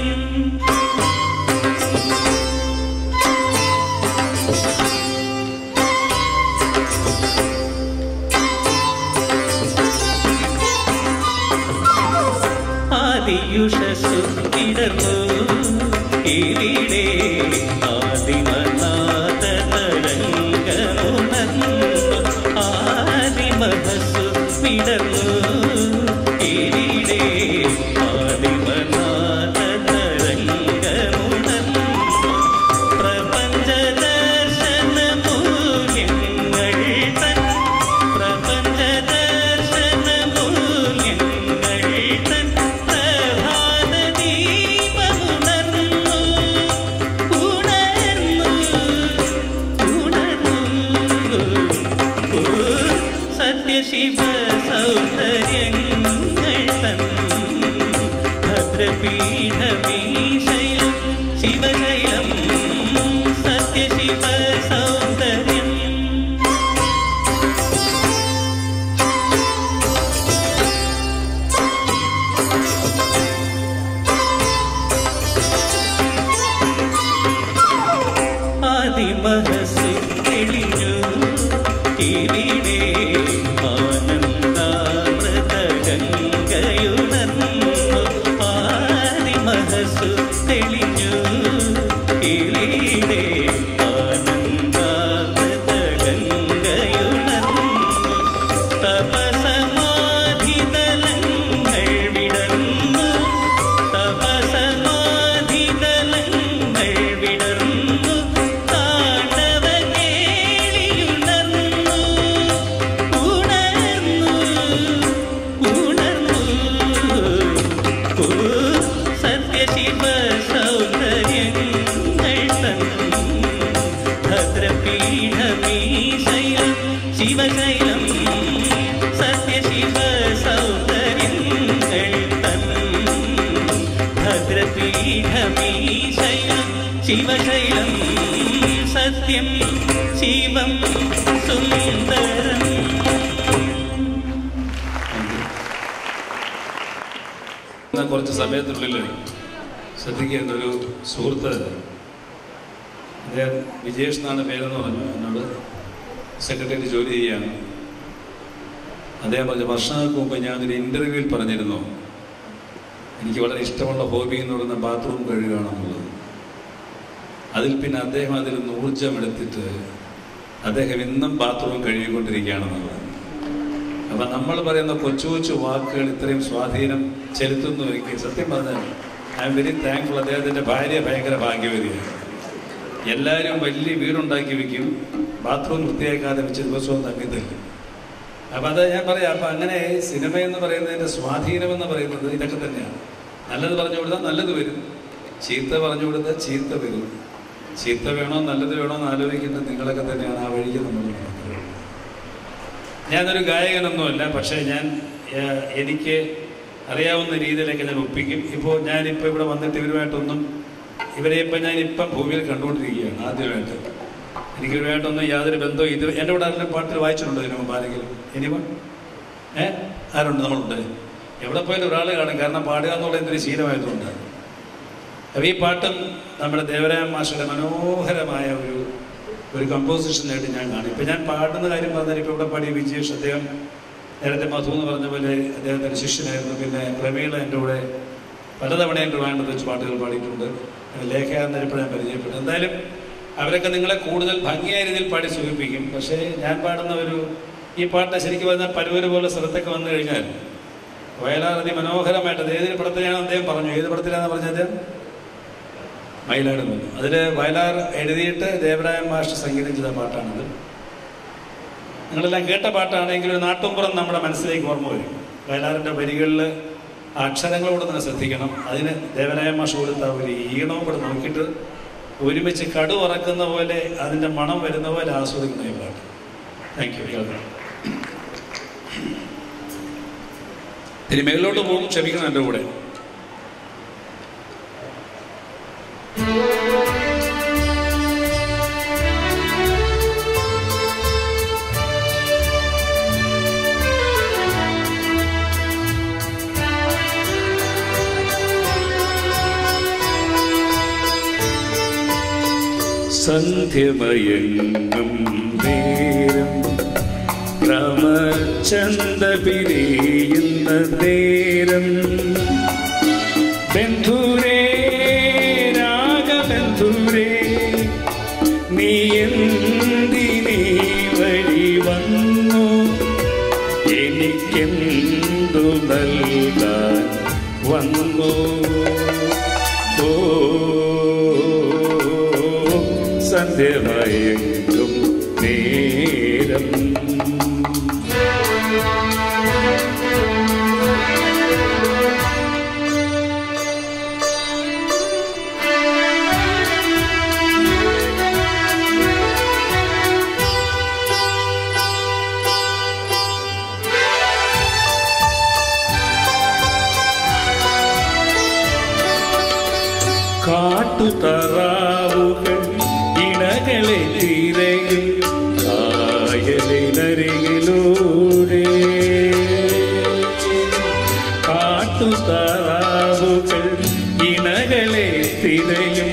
ആദിയുഷസു ഇടർന്നു ഇവിടെ ആദിമനാഥ തരംഗമുണർന്നു ആദിമഹസു വിടർന്നു ഇവിടെ ആദിമനാഥ തരംഗമുണർന്നു പ്രപഞ്ച ദർശന മൂല്യങ്ങൾ തൻ പ്രപഞ്ച ദർശന മൂല്യങ്ങൾ തൻ പ്രഭാത ദീപമുണർന്നു ഉണർന്നു ഉണർന്നു ഓ സത്യശിവ സൗന്ദര്യങ്ങൾ തൻ ഭദ്രപീഠമീ ശൈലം ശിവശൈലം സത്യശിവ സൗന്ദര്യം ആദിമഹസ് തെളിഞ്ഞു ഇവിടെ ആനന്ദാമൃതഗംഗയുണർന്നു ആദിമഹസ് തെളിഞ്ഞു ഇവിടെ ആനന്ദാമൃതഗംഗയുണർന്നു തപസമാധിതലങ്ങൾ വിടർന്നു തപസമാധിതലങ്ങൾ വിടർന്നു താണ്ഡവ കേളിയുണർന്നു ഉണർന്നു ഉണർന്നു ഓ സത്യശിവ സൗന്ദര്യങ്ങൾ തൻ ഭദ്രപീഠമീ ശൈലം ശിവശൈലം സത്യശിവ സൗന്ദര്യങ്ങൾ തൻ ഭദ്രപീഠമീ ശൈലം ശിവശൈലം സത്യം ശിവം സുന്ദരം എന്നാൽ കുറച്ച് സമയത്തിനുള്ളിൽ ശ്രദ്ധിക്കേണ്ട ഒരു സുഹൃത്ത് അദ്ദേഹം വിജേഷ് എന്നാണ് പേരെന്ന് പറഞ്ഞു എന്നോട് സെക്രട്ടറി ജോലി ചെയ്യാണ് അദ്ദേഹം പറഞ്ഞ വർഷങ്ങൾക്ക് മുമ്പ് ഞാനൊരു ഇൻ്റർവ്യൂവിൽ പറഞ്ഞിരുന്നു എനിക്ക് വളരെ ഇഷ്ടമുള്ള ഹോബി എന്ന് പറയുന്ന ബാത്റൂം കഴുകുകയാണെന്നുള്ളത് അതിൽ പിന്നെ അദ്ദേഹം അതിൽ നിന്ന് ഊർജമെടുത്തിട്ട് അദ്ദേഹം ഇന്നും ബാത്റൂം കഴുകിക്കൊണ്ടിരിക്കുകയാണെന്നുള്ളത് അപ്പം നമ്മൾ പറയുന്ന കൊച്ചു കൊച്ചു വാക്കുകൾ ഇത്രയും സ്വാധീനം ചെലുത്തുന്നു എനിക്ക് സത്യം പറഞ്ഞാൽ ഐ എം വെരി താങ്ക്ഫുൾ അദ്ദേഹത്തിൻ്റെ ഭാര്യ ഭയങ്കര ഭാഗ്യവതിയാണ് എല്ലാവരും വലിയ വീടുണ്ടാക്കി വെക്കും ബാത്റൂം വൃത്തിയാക്കാതെ വെച്ച് ദിവസവും തങ്ങിത്തില്ല അപ്പം അത് ഞാൻ പറയാം അപ്പം അങ്ങനെ സിനിമ എന്ന് പറയുന്നതിൻ്റെ സ്വാധീനം എന്ന് പറയുന്നത് ഇതൊക്കെ തന്നെയാണ് നല്ലത് പറഞ്ഞു കൊടുത്താൽ നല്ലത് വരും ചീത്ത പറഞ്ഞു കൊടുത്താൽ ചീത്ത വരും ചീത്ത വേണോ നല്ലത് വേണോ എന്ന് ആലോചിക്കുന്നത് നിങ്ങളൊക്കെ തന്നെയാണ് ആ വഴിക്ക് നമ്മൾ നടക്കുന്നത് ഞാനൊരു ഗായകനൊന്നുമല്ല പക്ഷേ ഞാൻ ഏഹ്, എനിക്ക് അറിയാവുന്ന രീതിയിലൊക്കെ ഞാൻ ഒപ്പിക്കും ഇപ്പോൾ ഞാനിപ്പോൾ ഇവിടെ വന്നിട്ട് ഇവരുമായിട്ടൊന്നും ഇവരെ ഇപ്പം ഞാൻ ഇപ്പം ഭൂമിയിൽ കണ്ടുകൊണ്ടിരിക്കുകയാണ് ആദ്യമായിട്ട് എനിക്ക് ഇവരുമായിട്ടൊന്നും യാതൊരു ബന്ധവും ഇത് എൻ്റെ കൂടെ ആരെങ്കിലും പാട്ടിൽ വായിച്ചിട്ടുണ്ടോ ഇതിനു മുമ്പ് ആരെങ്കിലും ഇനിമ ഏ ആരുണ്ട് നമ്മളുണ്ട് എവിടെ പോയാലും ഒരാൾ കാണും കാരണം പാടുക എന്നുള്ള എന്തൊരു ശീലമായതുകൊണ്ട് അപ്പോൾ ഈ പാട്ടും നമ്മുടെ ദേവരായ മാഷയുടെ മനോഹരമായ ഒരു ഒരു കമ്പോസിഷനായിട്ട് ഞാൻ കാണും ഇപ്പം ഞാൻ പാടുന്ന കാര്യം പറഞ്ഞാൽ ഇപ്പോൾ ഇവിടെ പാടിയ വിജയേഷ് അദ്ദേഹം നേരത്തെ മധു എന്ന് പറഞ്ഞ പോലെ അദ്ദേഹത്തിൻ്റെ ശിഷ്യനായിരുന്നു പിന്നെ പ്രമീള എൻ്റെ കൂടെ പലതവണ എൻ്റെ വേണ്ടത് വെച്ച് പാട്ടുകൾ പാടിയിട്ടുണ്ട് ലേഖ എന്നപ്പോഴും ഞാൻ പരിചയപ്പെട്ടു എന്തായാലും അവരൊക്കെ നിങ്ങളെ കൂടുതൽ ഭംഗിയായ രീതിയിൽ പാടി സുഖിപ്പിക്കും പക്ഷേ ഞാൻ പാടുന്ന ഒരു ഈ പാട്ട് ശരിക്കും പറഞ്ഞാൽ പരുവര് പോലെ സ്ഥലത്തൊക്കെ വന്നു കഴിഞ്ഞാൽ വയലാർ അതിമനോഹരമായിട്ട് അത് ഏതൊരു പടത്തിലാണ് അദ്ദേഹം പറഞ്ഞു ഏത് പടത്തിലാണെന്ന് പറഞ്ഞത് അദ്ദേഹം മയിലാട് വന്നു അതിൽ വയലാർ എഴുതിയിട്ട് ദേവരായ മാസ്റ്റർ സംഗീതം ചെയ്ത പാട്ടാണത് നിങ്ങളെല്ലാം കേട്ട പാട്ടാണെങ്കിൽ ഒരു നാട്ടുംപുറം നമ്മുടെ മനസ്സിലേക്ക് ഓർമ്മ വരും വയലാറിൻ്റെ വരികളിൽ ആ അക്ഷരങ്ങളോട് തന്നെ ശ്രദ്ധിക്കണം അതിന് ദേവരായ മാഷ് കൊടുത്ത ഒരു ഈണവും കൂടെ നോക്കിയിട്ട് ഒരുമിച്ച് കടു വറക്കുന്ന പോലെ അതിൻ്റെ മണം വരുന്ന പോലെ ആസ്വദിക്കുന്ന ഈ പാട്ട് താങ്ക് യു കേൾക്കണം ഇനി മേളിലോട്ട് പോകും ക്ഷമിക്കണം എൻ്റെ കൂടെ സന്ധ്യമയങ്ങും നേരം രാമചന്ദ പിരിയുന്ന നേരം ബന്ധുരേ രാഗബന്ധുരേ നീ എന്തിനീ വഴി വന്നു എനിക്കെന്തു നൽകാൻ വന്നു ഓ സന്ധ്യമയങ്ങും നേരം കാട്ടുതറാവുകൾ ഇണകളെ തിരയും കായലിനരികിലൂടെ കാട്ടുതറാവുകൾ ഇണകളെ തിരയും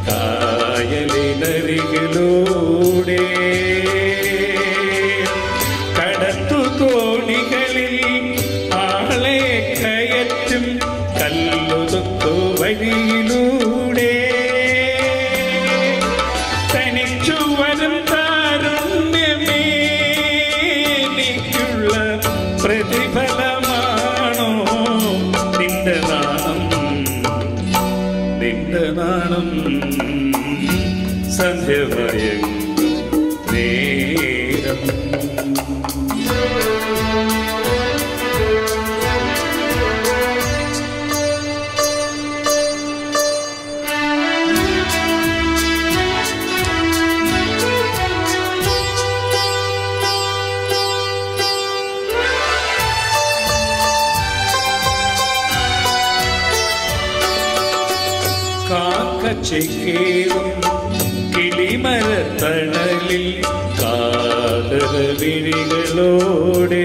കായലിനരികിലൂടെ കടത്തു തോണികളിൽ ആളെ കയറ്റും കല്ലുതുക്കു വഴിയിലൂടെ തനിച്ചു വരും താരുണ്യമേ എനിക്കുള്ള പ്രതിഫലമാണോ നിന്റെ നാണം നിന്റെ നാണം സന്ധ്യമയങ്ങും നേരം കാക്കച്ചേക്കേറും കിളിമരത്തണലിൽ കാതര വിഴികളോടെ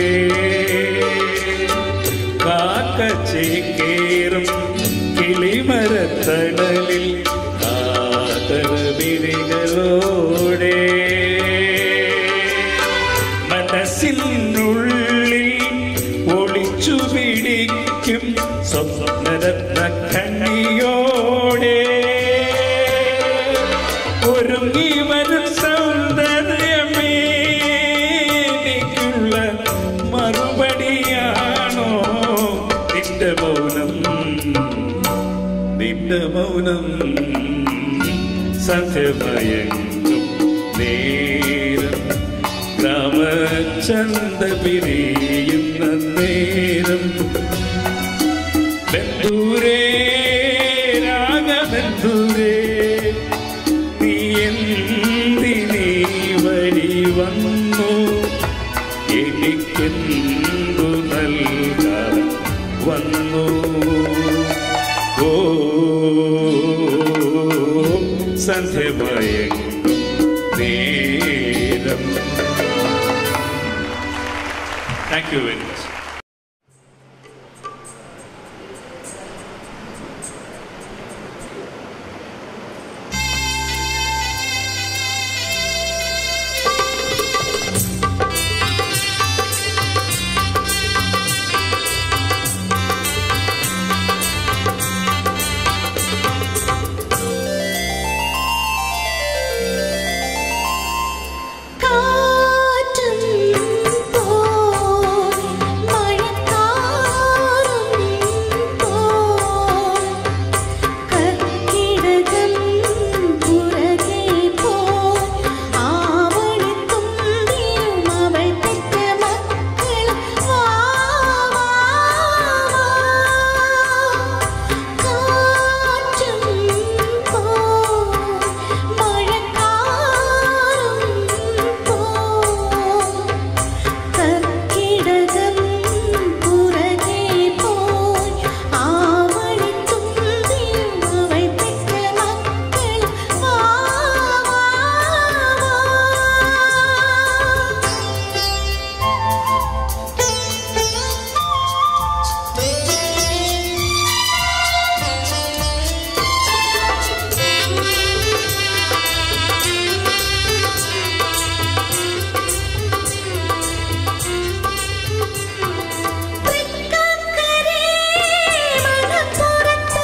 കാക്കച്ചേക്കേറും കിളിമരത്തണലിൽ കാതര വിഴികളോടെ മനസ്സിനുള്ളിൽ ഒളിച്ചു പിടിക്കും സ്വപ്നരത്ന കണ്ണിയോടെ ഒരുങ്ങി വരും സൗന്ദര്യമേ എനിക്കുള്ള മറുപടിയാണോ നിന്റെ മൗനം നിന്റെ മൗനം സത്യഭയങ്കും നേരം രാമചന്ദ പിരിയുന്ന നേരം ബന്ധൂരേ രാഗബന്ധൂരേ നീ എന്തിനീ വഴി വന്നു എനിക്കെന്തു നൽകാൻ സന്ധ്യമയങ്ങും നേരം താങ്ക് യു വെരി മച്ച് കാറ്റും പോയി മഴക്കാറും പോയി കർക്കിടകം പുറകെ പോയി ആവണിത്തുമ്പിയും അവൾ പെറ്റ മക്കളും വാ കാറ്റും പോയി മഴക്കാറും പോയി കർക്കിടകം പുറകെ പോയി ആവണിത്തുമ്പിയും അവൾ പെറ്റ മക്കളും വാ തൃക്കാക്കരേ മണപ്പുറത്ത്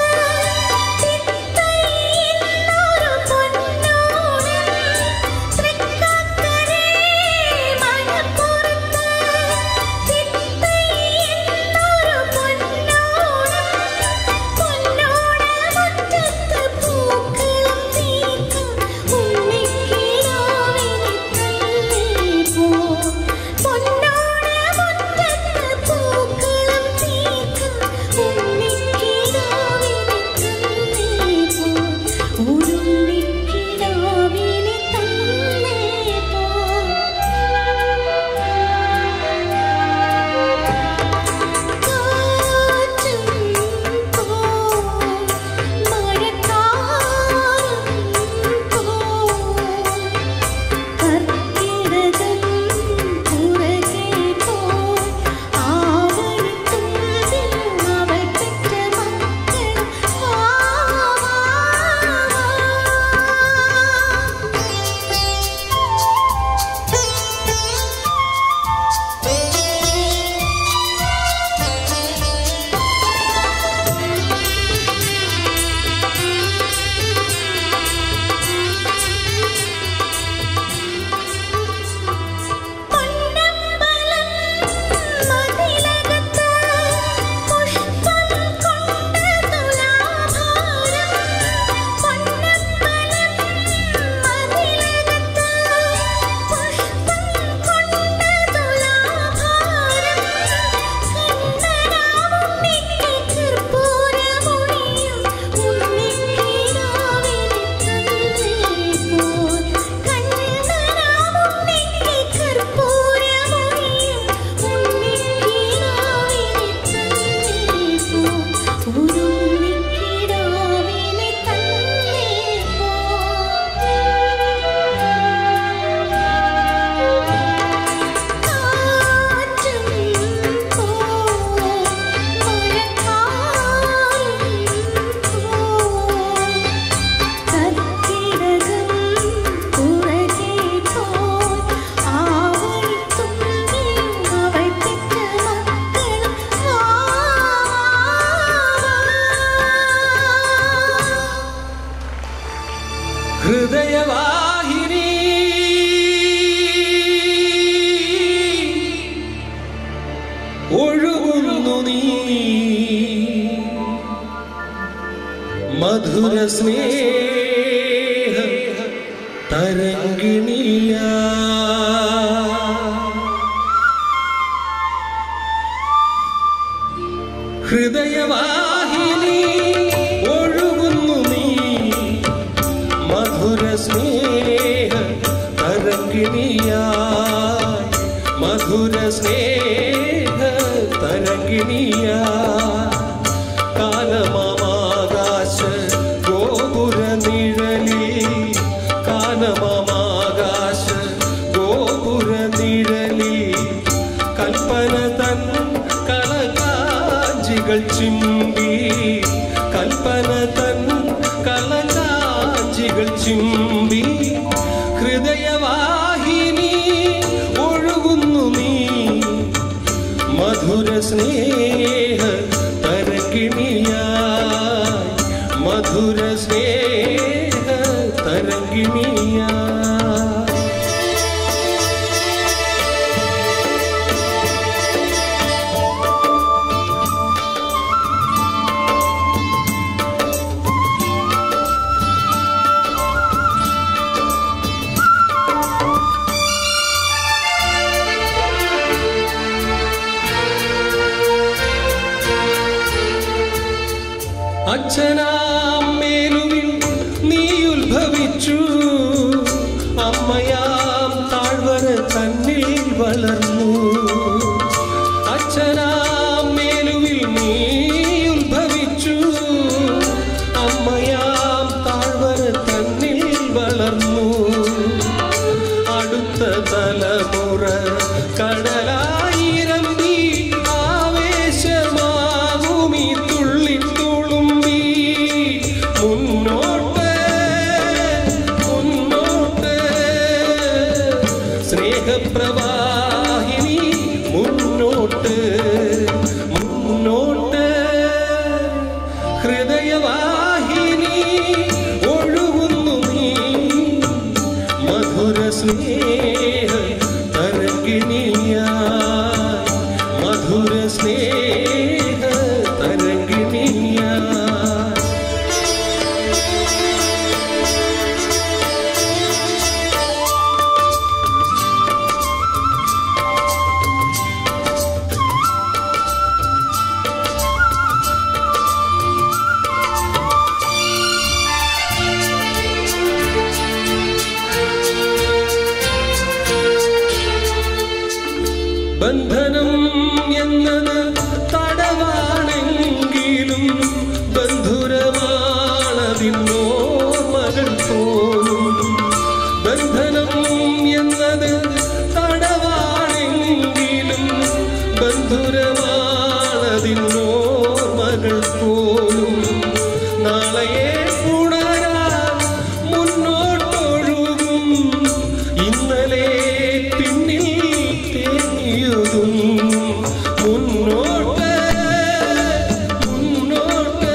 ചിത്തയിന്നൊരു പൊന്നോണം തൃക്കാക്കരേ മണപ്പുറത്ത് ചിത്തയിന്നൊരു പൊന്നോണം പൊന്നോണമുറ്റത്ത് പൂക്കളം തീർക്കാം ഉണ്ണിക്കിടാവിനെ തന്നേ പോ പൊന്നോണമുറ്റത്ത് പൂക്കളം തീർക്കാം ഉണ്ണിക്കിടാവിനെ തന്നേ പോ ഉരുണ്ണിക്കിടാവിനെ തന്നേ പോ കാറ്റും പോയി മഴക്കാറും പോയി കർക്കിടകം പുറകെ പോയി ആവണിത്തുമ്പിയും അവൾ പെറ്റ മക്കളും വാ പൊന്നമ്പലം മതിലകത്ത് പുഷ്പം കൊണ്ട തുലാഭാരം പൊന്നമ്പലം മതിലകത്ത് പുഷ്പം കൊണ്ട തുലാഭാരം കണ്ണനാവുണ്ണിക്ക് കർപ്പൂരമൊഴിയും ഉണ്ണിക്കിടാവിനെ തന്നേ പോയി കണ്ണനാവുണ്ണിക്ക് കർപ്പൂരമൊഴിയും ഉണ്ണിക്കിടാവിനെ തന്നേ പോയി ഉരുണ്ണിക്കിടാവിനെ തന്നേ പോയി കാറ്റും പോയി മഴക്കാറും പോയി കർക്കിടകം പുറകെ പോയി ആവണിത്തുമ്പിയും അവൾ പെറ്റ മക്കളും വാ ഹൃദയവാഹിനി ഒഴുകുന്നു നീ മധുര സ്നേഹ തരംഗിണിയ ഹൃദയവാഹിനി ഒഴുകുന്നു നീ മധുര സ്നേഹ തരംഗിണിയായി മധുര സ്നേഹ തരംഗിണിയായി കാലമാകാശ ഗോപുര നിഴലിൽ മിഴികൾ ചിമ്പി ഹൃദയവാഹിനി ഒഴുകുന്നു നീ മധുര സ്നേഹ തരകിണിയായി മധുര സ്നേഹ തരകിണിയായി അച്ഛനാം മേലുവിൽ നീ ഉത്ഭവിച്ചു അമ്മയാം താഴ്വര തന്നിൽ വളർന്നു അച്ഛനാം മേലുവിൽ നീ ഉത്ഭവിച്ചു അമ്മയാം താഴ്വര തന്നിൽ വളർന്നു അടുത്ത തലമുറ കടലായിരമ്പി ആവേശമാകുമി തുള്ളി തുളുമ്പി മുന്നോട്ട് മുന്നോട്ട് സ്നേഹപ്രവാഹിനി മുന്നോട്ട് മുന്നോട്ട് ഹൃദയവാഹിനി ഒഴുകുന്നു നീ മധുര സ്നേഹ തരംഗിണിയായി മധുര സ്നേഹ തരംഗിണിയായി ബന്ധനം എന്നത് തടവാണെങ്കിലും ബന്ധുരമാണതിന്നോർമകൾ പോലും ബന്ധനം എന്നത് തടവാണെങ്കിലും ബന്ധുരമാണതിന്നോർമകൾ പോലും നാളെയെ പുണരാൻ മുന്നോട്ടൊഴുകും ഇന്നലെ പിന്നിൽ തേങ്ങിയതും മുന്നോട്ട് മുന്നോട്ട്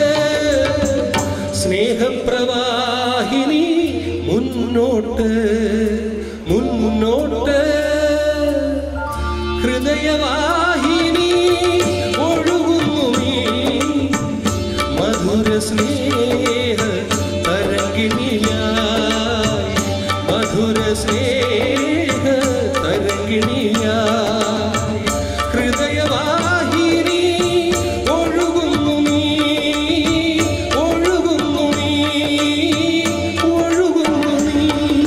സ്നേഹപ്രവാഹിനി മുന്നോട്ട് മുന്നോട്ട് ഹൃദയവാഹിനി ഒഴുകുന്നു നീ മധുര സ്നേഹ തരംഗിണിയായി മധുര സ്നേഹ തരംഗിണിയായി ഹൃദയവാഹിനി ഒഴുകുന്നു നീ ഒഴുകുന്നു നീ ഒഴുകുന്നു നീ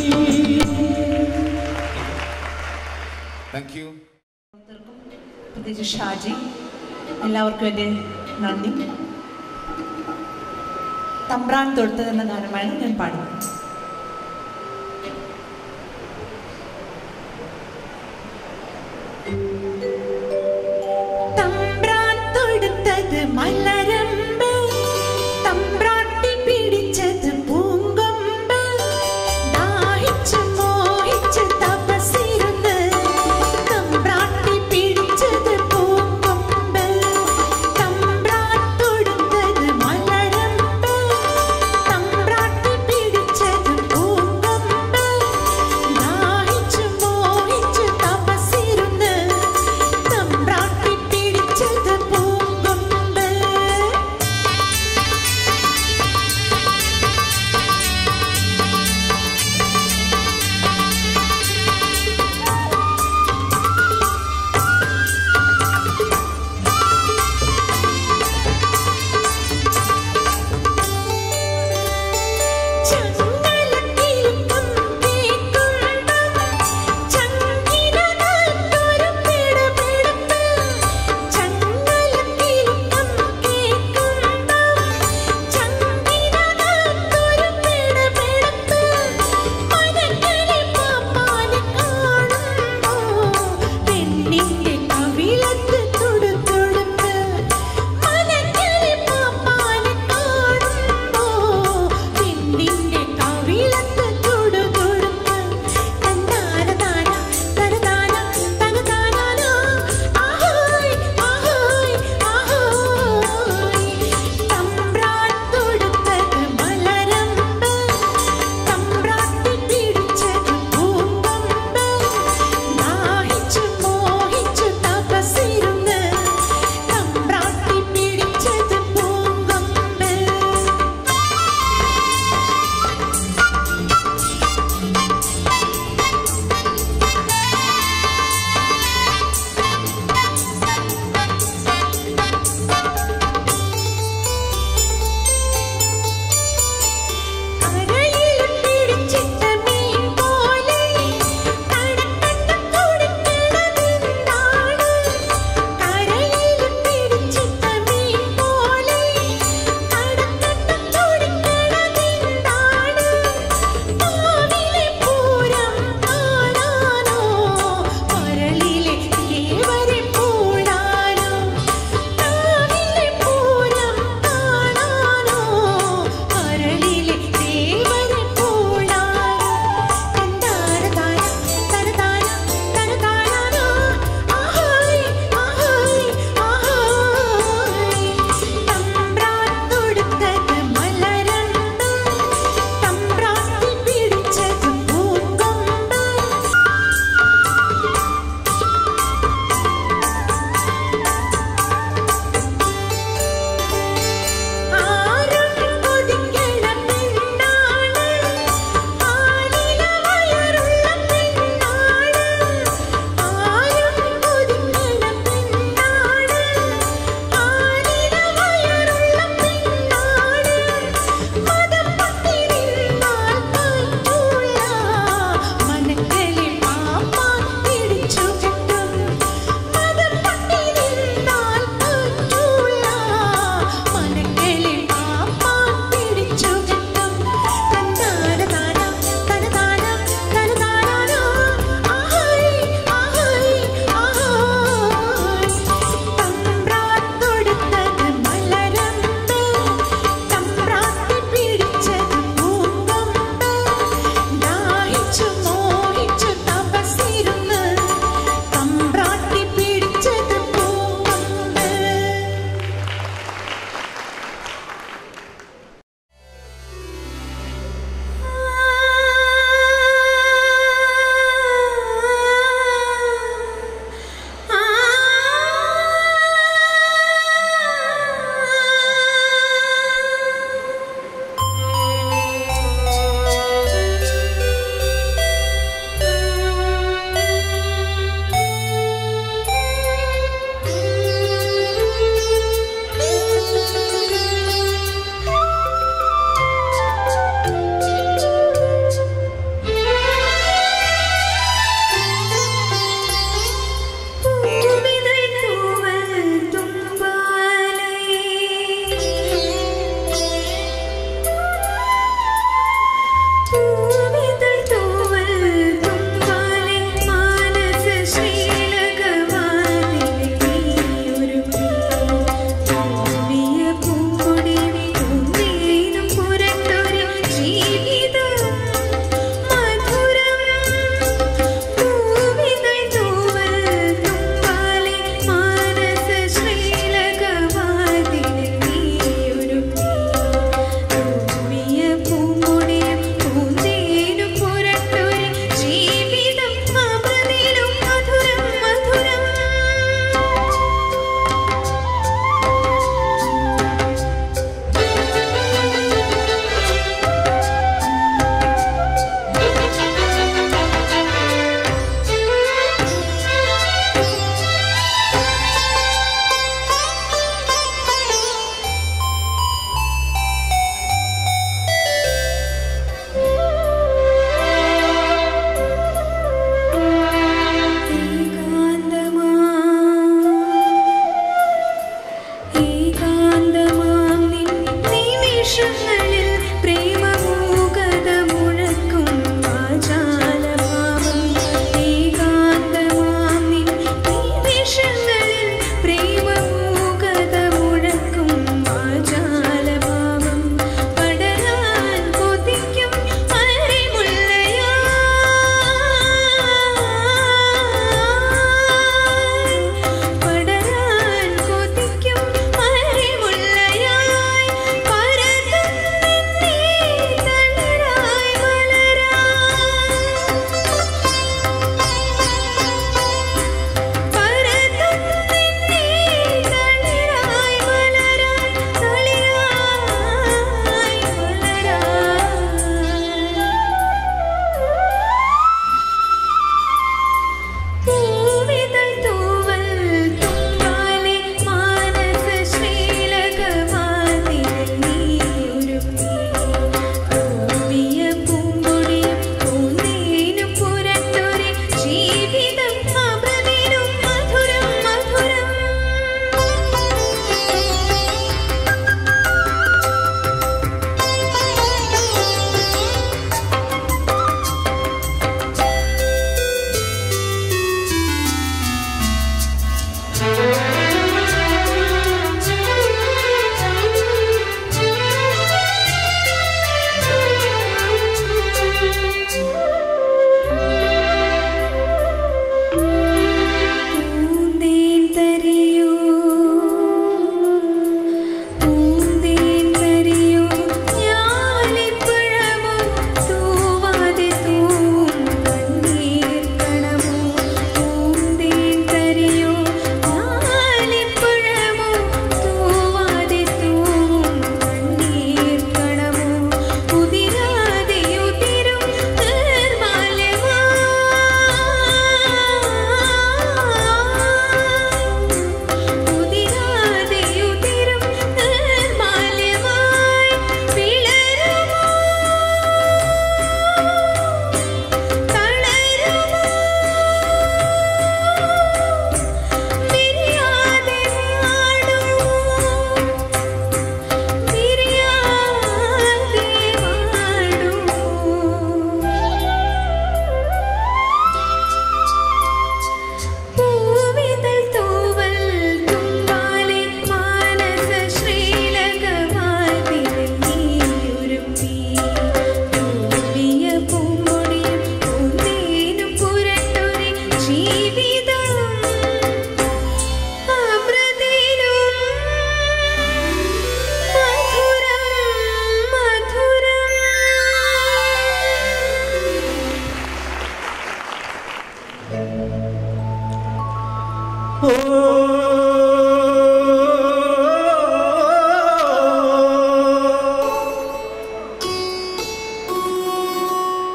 താങ്ക് യു പ്രത്യേകിച്ച് ഷാജി എല്ലാവർക്കും എൻ്റെ നന്ദി തമ്പ്രാൻ തൊഴുത്ത് എന്ന ഗാനമാണ് ഞാൻ പാടുന്നത് തമ്പ്രാൻ തൊടുത്തത് മലരമ്പ് തമ്പ്രാട്ടി പിടിച്ചത് പൂങ്കൊമ്പ് ദാഹിച്ച് മോഹിച്ച് തപസ്സിരുന്ന് തമ്പ്രാട്ടി പിടിച്ചത് പൂങ്കൊമ്പ് തമ്പ്രാൻ തൊടുത്തത് മലരമ്പ് തമ്പ്രാട്ടി പിടിച്ചത്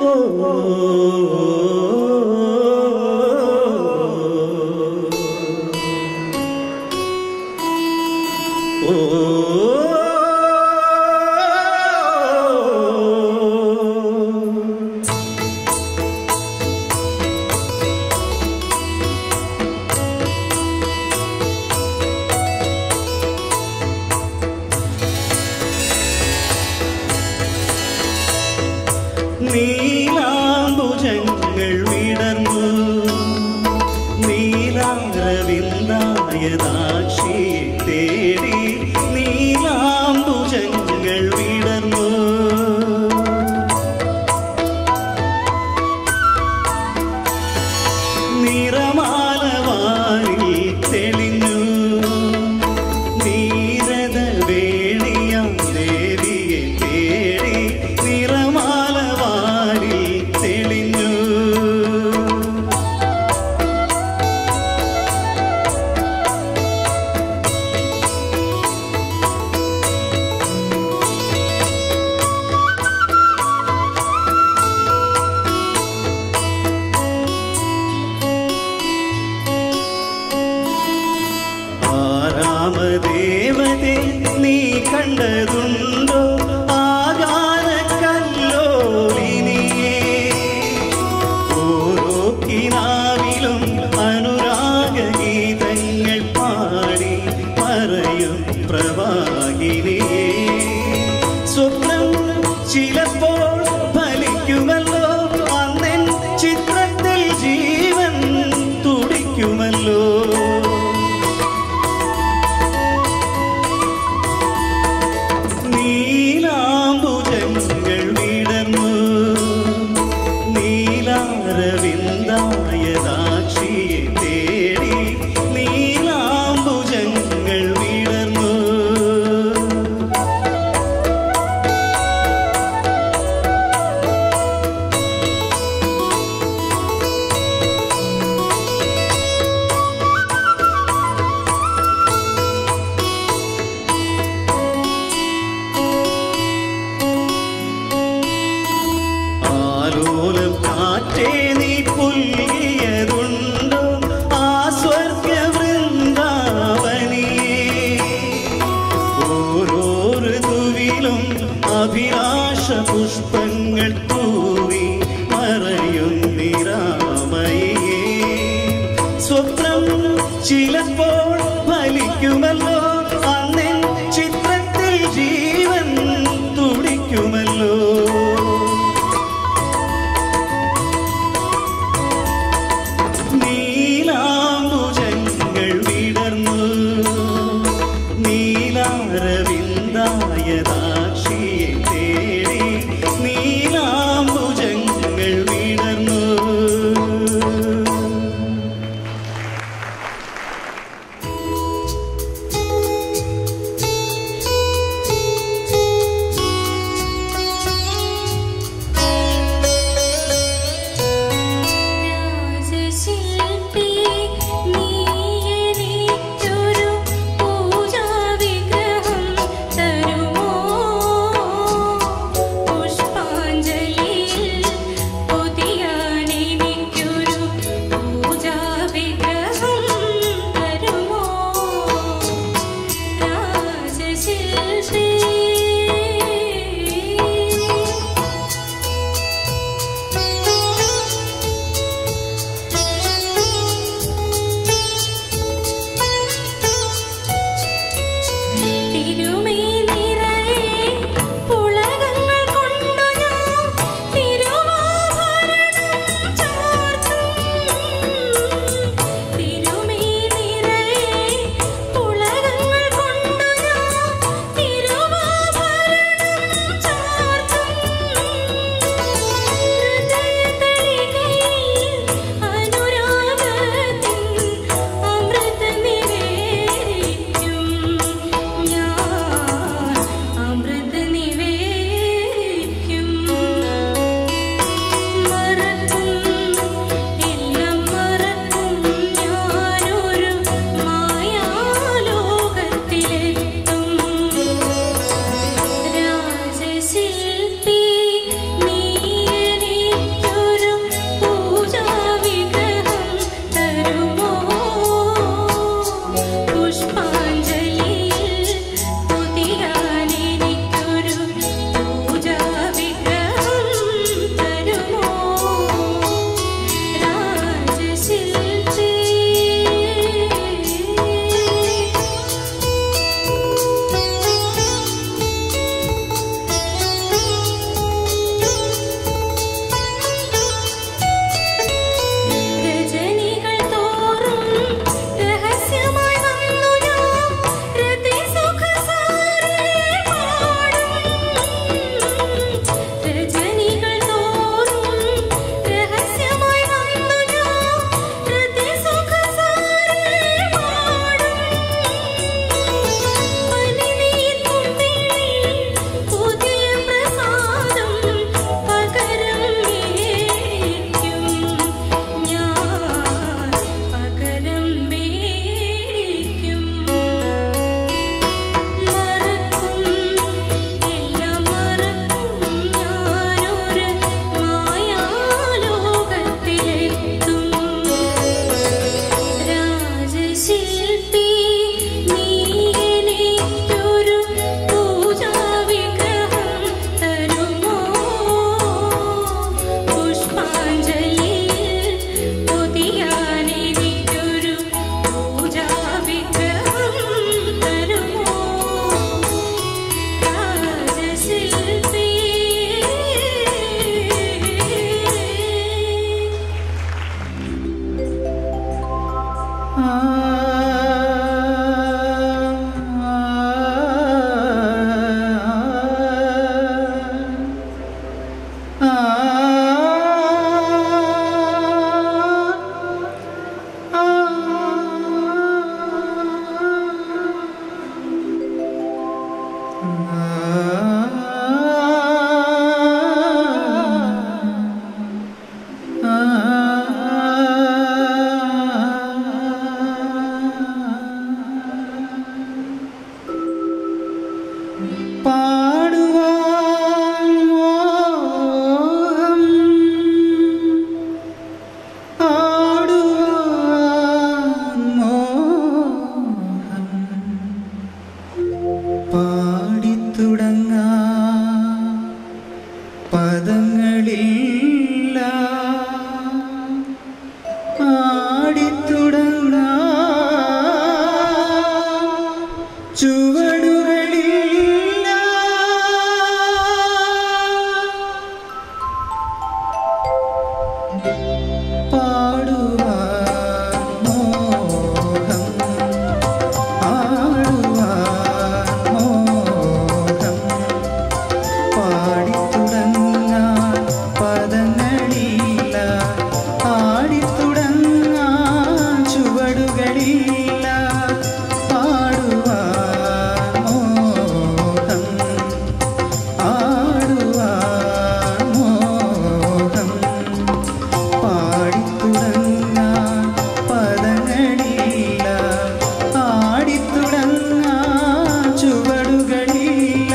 നീലാംബുജങ്ങൾ വിടർന്നു നീലാരവിന്ദായതാക്ഷി തേടി നീലാംബുജങ്ങൾ വിടർന്നു നിറമാലവാരിൽ തെളിഞ്ഞു നീരത വേണിയാം ദേവിയെ തേടി നിറമാലവാരിൽ തെളിഞ്ഞു ആരാമദേവതെ നീ കണ്ടതുണ്ടോ ആകാര കല്ലോലിനിയേ ഓരോ കിനാവിലും അനുരാഗ ഗീതങ്ങൾ പാടി പറയും പ്രവാഹിനിയേ സ്വപ്നം ചിലപ്പോൾ ഫലിക്കുമല്ലോ അന്നെൻ ചിത്രത്തിൽ ജീവൻ തുടിക്കുമല്ലോ നീലാംബുജങ്ങൾ വിടർന്നു നീലാരവിന്ദായതാക്ഷിയെ തേടി നീലാംബുജങ്ങൾ വിടർന്നു ആലോലം കാറ്റേ നീ പുല്ലിയതുണ്ടോ ആ സ്വർഗ വൃന്ദാവനിയേ ഓരോ ഋതുവിലും അഭിലാഷ പുഷ്പങ്ങൾ തൂവി മറയും നിരാമയേ സ്വപ്നം ചിലപ്പോൾ ഫലിക്കുമല്ലോ അന്നെൻ ചിത്രത്തിൽ ജീവൻ തുടിക്കുമല്ലോ നീലാംബുജങ്ങൾ വിടർന്നു നീലാരവിന്ദായതാക്ഷിയെ തേടി നീലാംബുജങ്ങൾ വിടർന്നു പാടുവാൻ മോഹം ആടുവാൻ മോഹം പാടിത്തുടങ്ങാ പദങ്ങളില്ല ആടിത്തുടങ്ങാ ചുവടുകളില്ല പാടുവാൻ മോഹം ആടുവാൻ മോഹം പാടിത്തുടങ്ങാൻ പദങ്ങളില്ല ആടിത്തുടങ്ങാൻ ചുവടുകളില്ല പാടുവാൻ മോഹം ആടുവാൻ മോഹം പാടിത്തുടങ്ങാൻ പദങ്ങളില്ല ആടിത്തുടങ്ങാൻ ചുവടുകളില്ല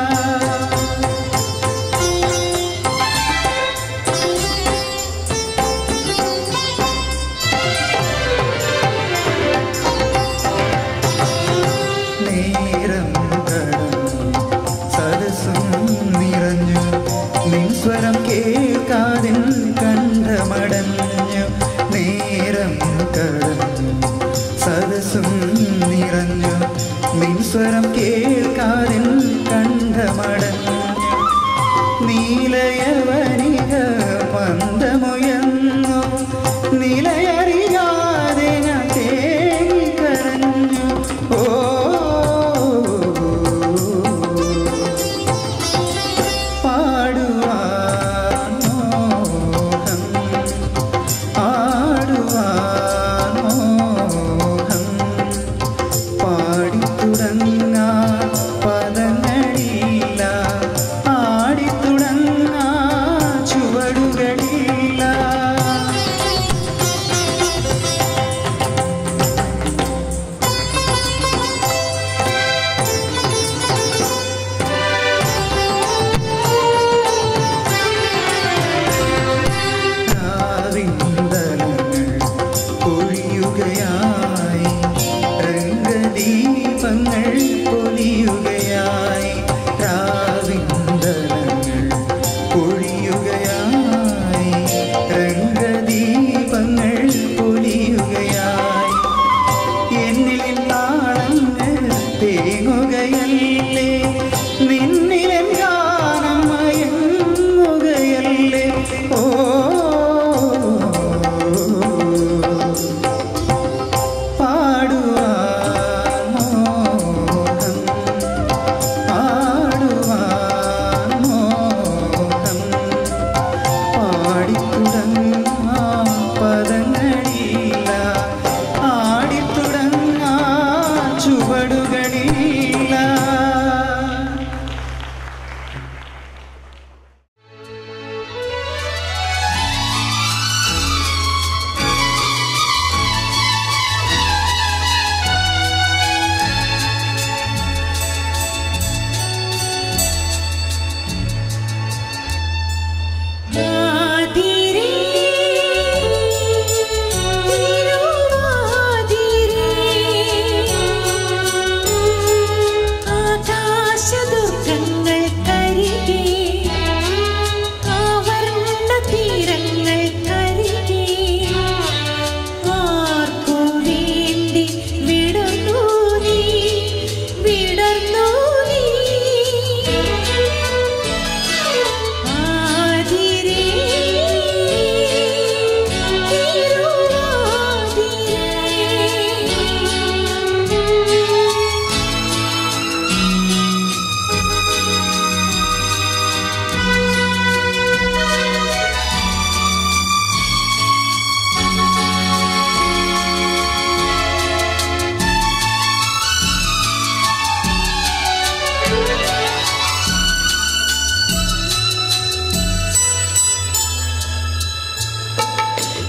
നേരം കടന്നു സരസം നിറഞ്ഞു നിൻസ്വരം കേൾക്കാതിൻ കണ്ഠമടഞ്ഞു നേരം കടന്നു സരസം നിറഞ്ഞു നിൻസ്വരം കേൾക്കാതിൻ കണ്ഠമടഞ്ഞു നീലയവനിക മന്ദമുയർന്നു നിലയറിയാതെ ഞാൻ തേങ്ങിക്കരഞ്ഞു ഓ പാടുവാൻ മോഹം ആടുവാൻ മോഹം പാടിത്തുടങ്ങാൻ പദങ്ങളില്ല ആടിത്തുടങ്ങാൻ ചുവടുകളില്ല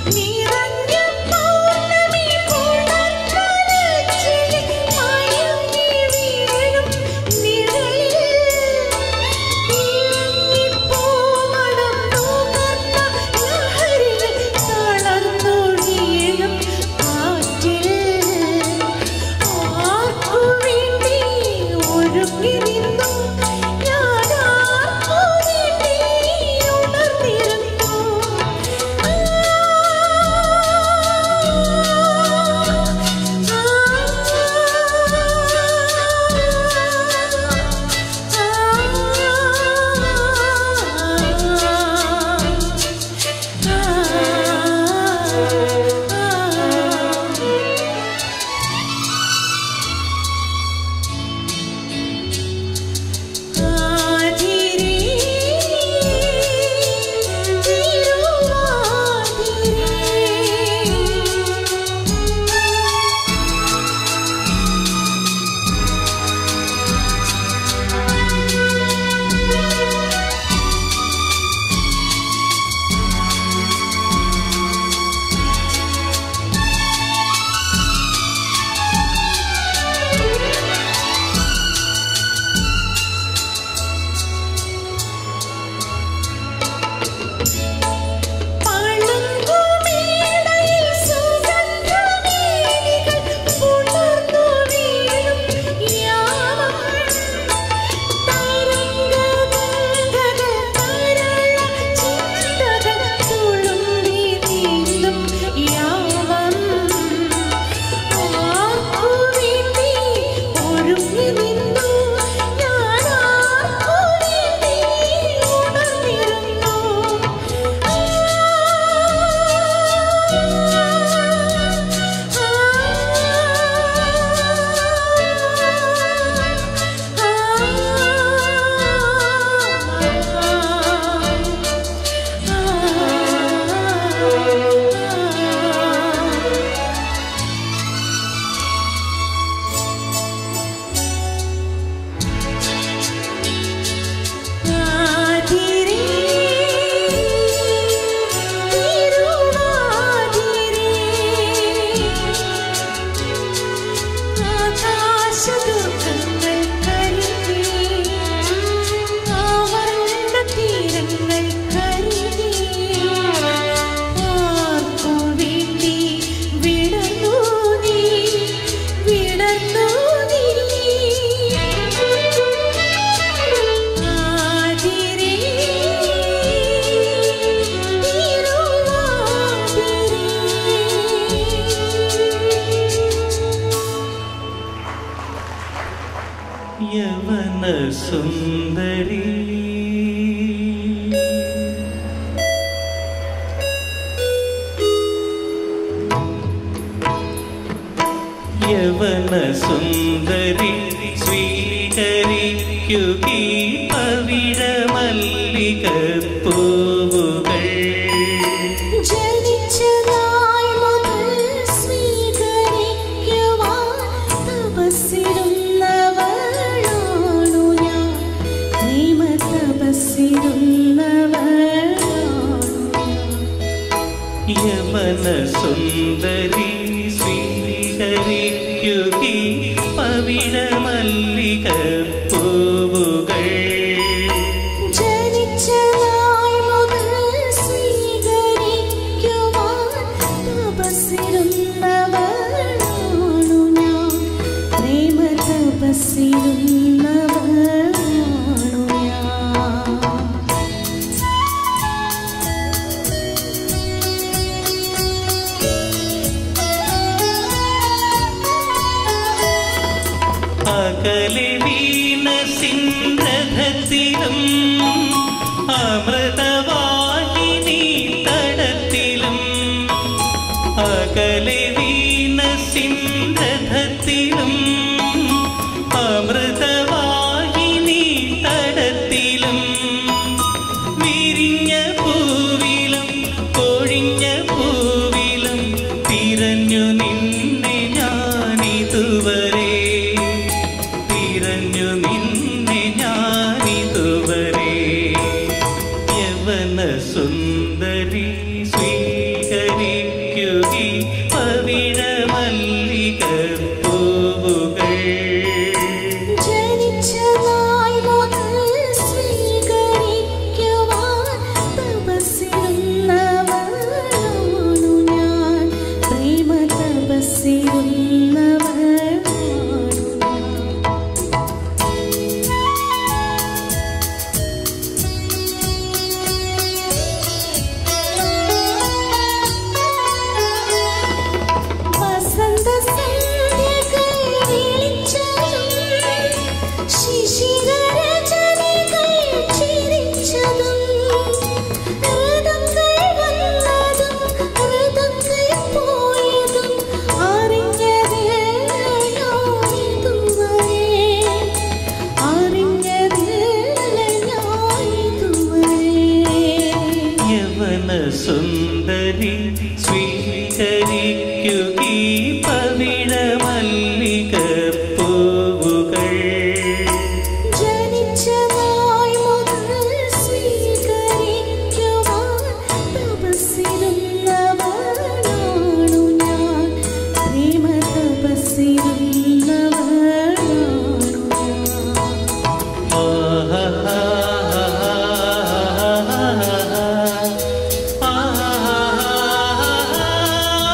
നിറഞ്ഞ പൗർണമി പുണർന്നലച്ചിൽ മയങ്ങി വീഴും നിഴലിൽ പൂമണം നുകർന്ന ലഹരിയിൽ തളർന്നു വീഴും കാറ്റിൽ ആർക്കു വേണ്ടി ഒരുങ്ങി നിന്നു ഞാൻ ആർക്കു വേണ്ടി ഉണർന്നിരുന്നു പളുങ്കുമേടയിൽ സുഗന്ധമേനികൾ പുണർന്നു വീഴും യാമം തരംഗഗംഗകൾ തരള ചിന്തകൾ തുളുമ്പി നീന്തും യാമം ആർക്കു വേണ്ടി ഒരുങ്ങി നിന്നു ഞാൻ ആർക്കു വേണ്ടി ഉണർന്നിരുന്നു ആതിരേ തിരുവാതിരേ ആകാശദുർഗങ്ങൾ കരുതി ആവരണ തീരങ്ങൾ കരുതി ആർക്കു വേണ്ടി വിടർന്നു നീ വിടർന്നു നീ ആതിരേ യവന സുന്ദരി യവന സുന്ദരി സ്വീകരിക്കുകീ പവിഴ മല്ലിക പൂവുകൾ ജനിച്ചതായി മുതൽ സ്വീകരിക്കുവാൻ തപസ്സിരുന്നവളാണു ഞാൻ പ്രേമ തപസ്സിരുന്നവളാണു യവന സുന്ദരി സ്വീകരിക്കുകീ പവിഴ മല്ലിക പൂവുകൾ ജനിച്ചതായി മുതൽ സ്വീകരിക്കുവാൻ തപസ്സിരുന്നവളാണു ഞാൻ പ്രേമ തപസ്സിരുന്നവളാണു ഞാൻ അകലെ വീണ സിംഹത്തിലും അമൃതവാഹിനി തടത്തിലും അകലെ വീണ സിംഹത്തിലും അമൃതവാഹിനി തടത്തിലും വിരിഞ്ഞ പൂവിലും കൊഴിഞ്ഞ പൂവിലും തിരഞ്ഞു നിന്നെ ഞാനിതുവരെ തിരഞ്ഞു നിന്നെ ഞാനിതുവരെ യവന സുന്ദരി സ്വീകരി സുന്ദരി സ്വീകരിക്കുകീ പവിഴമല്ലിക പൂവുകൾ ജനിച്ച നാൾ മുതൽ സ്വീകരിക്കുവാൻ തപസ്സിരുന്നവളാണു ഞാൻ പ്രേമ തപസ്സിരുന്നവളാണു ഞാൻ ആ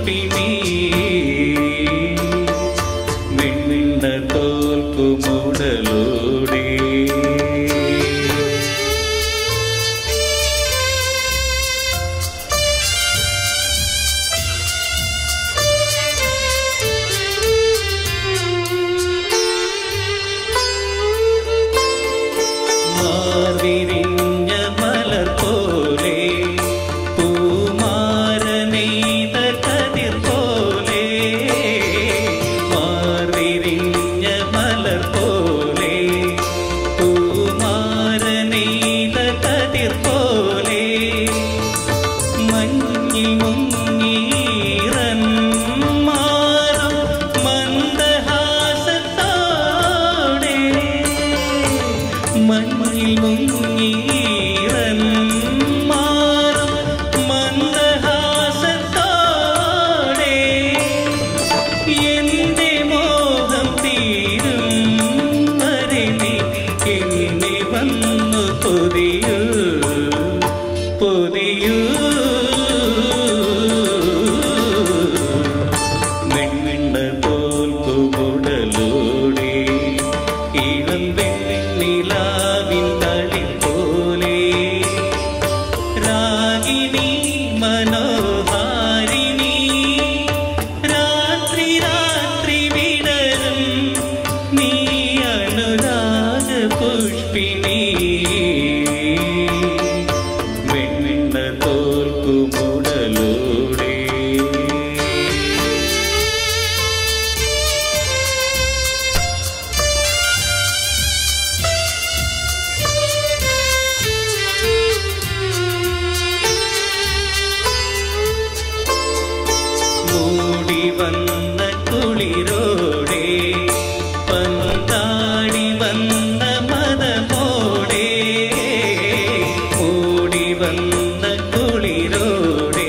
പുഷ്പിണി വെണ്ണിണ്ട തോൽക്കുമുടലോടെ മാർവിരിഞ്ഞ മലർ പോലെ പൂമാരനെയ്ത കതിർ പോലെ മാർവിരിഞ്ഞ മലർ പോലെ പൂമാരനെയ്ത കതിർ പോലെ മഞ്ഞിൽ മുങ്ങീറൻ മാറും മന്ദഹാസത്തോടെ മഞ്ഞിൽ മുങ്ങീറൻ മാറും മന്ദഹാസത്തോടെ എന്റെ മോഹം തീരും വരെ നീ എന്നെ വന്നു പൊതിയൂ പൊതിയൂ വെണ്ണിണ്ട തോൽക്കുമുടലോടെ ഇളം വെണ്ണിലാവിൻ തളി പോലെ രാഗിണി മനോഹാരിണി രാത്രി രാത്രി വിടരും നീ അനുരാഗ പുഷ്പിണി വെണ്ണിണ്ട തോൽക്കുമുടലോടെ മൂടി വന്ന കുളിരോടെ പന്താടി വന്ന മതമോടെ മൂടി വന്ന കുളിരോടെ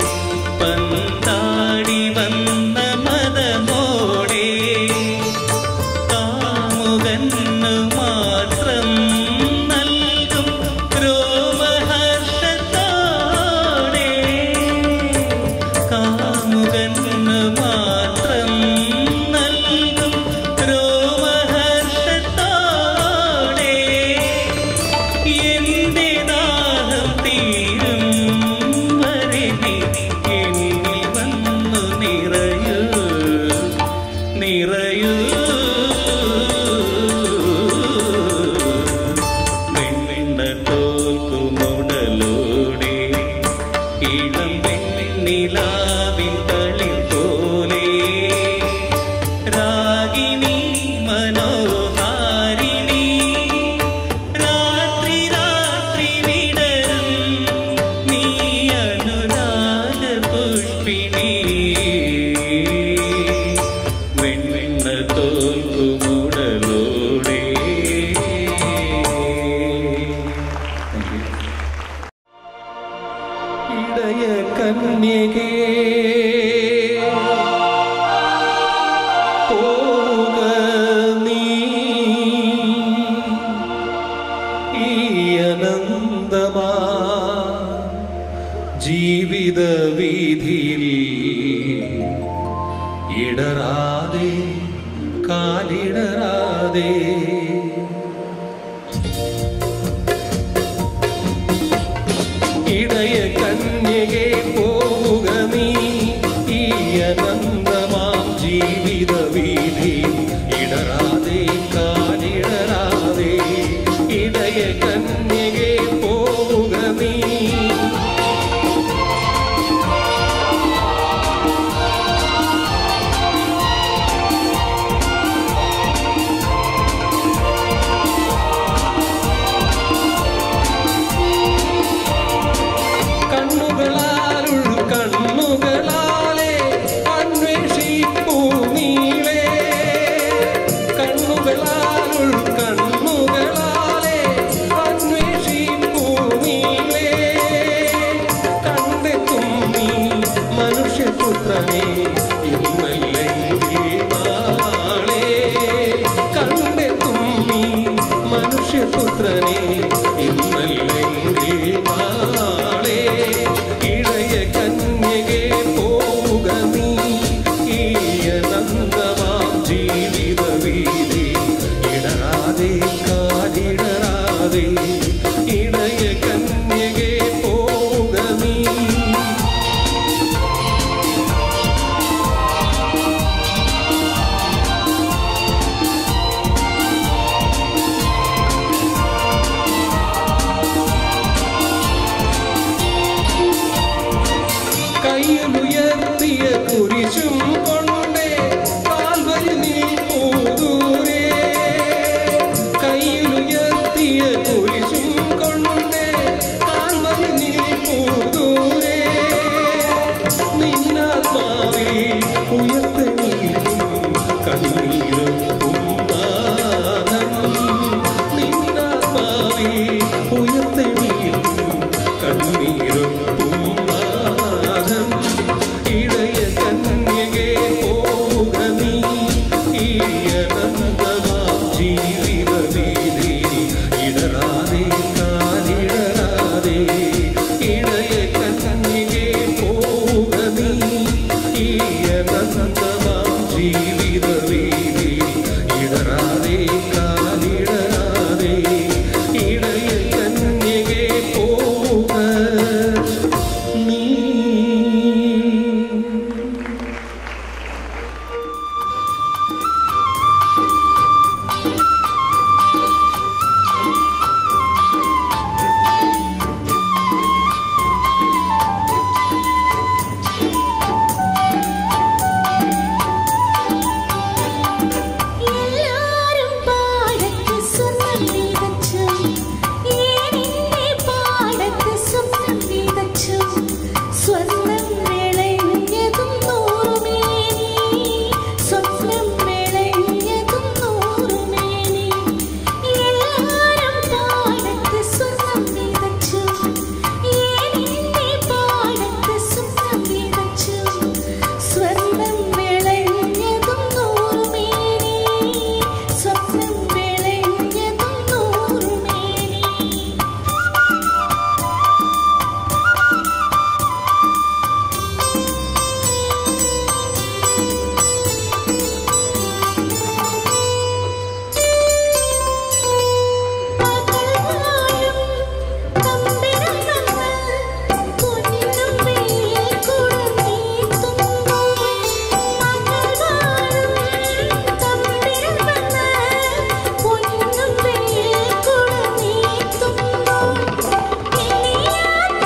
പന്താടി വന്ന മതമോടെ കാമുകന്നു മാത്രം നൽകും രോമഹർഷത്തോടെ കാമുകന്നു മാത്രം നൽകും രോമഹർഷത്തോടെ എന്റെ ദാഹം തീരും വരെ നീ എന്നിൽ വന്നു നിറയൂ നിറയൂ വെണ്ണിണ്ട തോൽക്കുമുടലോടെ ഇളം വെണ്ണിലാവിൻ തളിർ പോലെ രാഗിണി മനോഹാരിണി രാത്രി രാത്രി വിടരും നീ അനുരാഗ പുഷ്പിണി വെണ്ണിണ്ണ തോൽക്കുമുടലോടെ ഇടയ കന്യകേ പോക നീ ഈ അനന്തമാ ജീവിത വീതിയിൽ ഇടറാതെ കാലിടറാതെ ഇടയ കന്യകെ പോവുക നീ ഈ അനന്തമാം ജീവിത വീതി ഇടറാതെ കാലിടറാതെ ഇടയ കന്യകെ പോവുക നീ കണ്ണുകളാലുൾ കണ്ണുകളാലെ അന്വേഷിപ്പൂ നീളേ കണ്ണുകളാലുൾ കണ്ണുകളാലെ അന്വേഷിപ്പൂ നീളേ കണ്ടെത്തും നീ മനുഷ്യപുത്രനെ ഇന്നല്ലെങ്കിൽ നാളെ കണ്ടെത്തും നീ മനുഷ്യപുത്രനെ ഇന്നല്ലെങ്കിൽ നാളെ ഇളയ കന്യകെ പോവുക നിന്നാത്മാവേ ഉയർത്തനീരും കണ്ണീരും ഉമ്മാനം നിന്നാത്മാവേ ഉയർത്തനീരും കണ്ണീരും ഉമ്മാനം ഇടയ കന്യകെ പോക നീ ഈ അനന്തമാം ജീവിത വീതി ഇടറാതെ കാലിടറാതെ ഇടയ കന്യകെ പോക നീ ഈ അനന്തമാം ജീവിത വീതി ഇടറാതെ കാലിടറാതെ ഇടയ കന്യകെ പോക നീ എല്ലാരും പാടത്ത് സ്വർണ്ണം വിതച്ചു ഏനിന്റെ പാടത്ത് സ്വപ്നം വിതച്ചു സ്വർണ്ണം വിളഞ്ഞതും നൂറുമേനി സ്വപ്നം വിളഞ്ഞതും നൂറുമേനി എല്ലാരും പാടത്ത് സ്വർണ്ണം വിതച്ചു ഏനിന്റെ പാടത്ത് സ്വപ്നം വിതച്ചു സ്വർണ്ണം വിളഞ്ഞതും നൂറുമേനി സ്വപ്നം വിളഞ്ഞതും നൂറുമേനി മകളായും തമ്പിരം വന്ന് പൊന്നും വെയിൽ കുടനീട്ടുമ്പോൾ മകളായും തമ്പിരം വന്ന് പൊന്നും വെയിൽ കുടനീട്ടുമ്പോൾ കിളിയാത്ത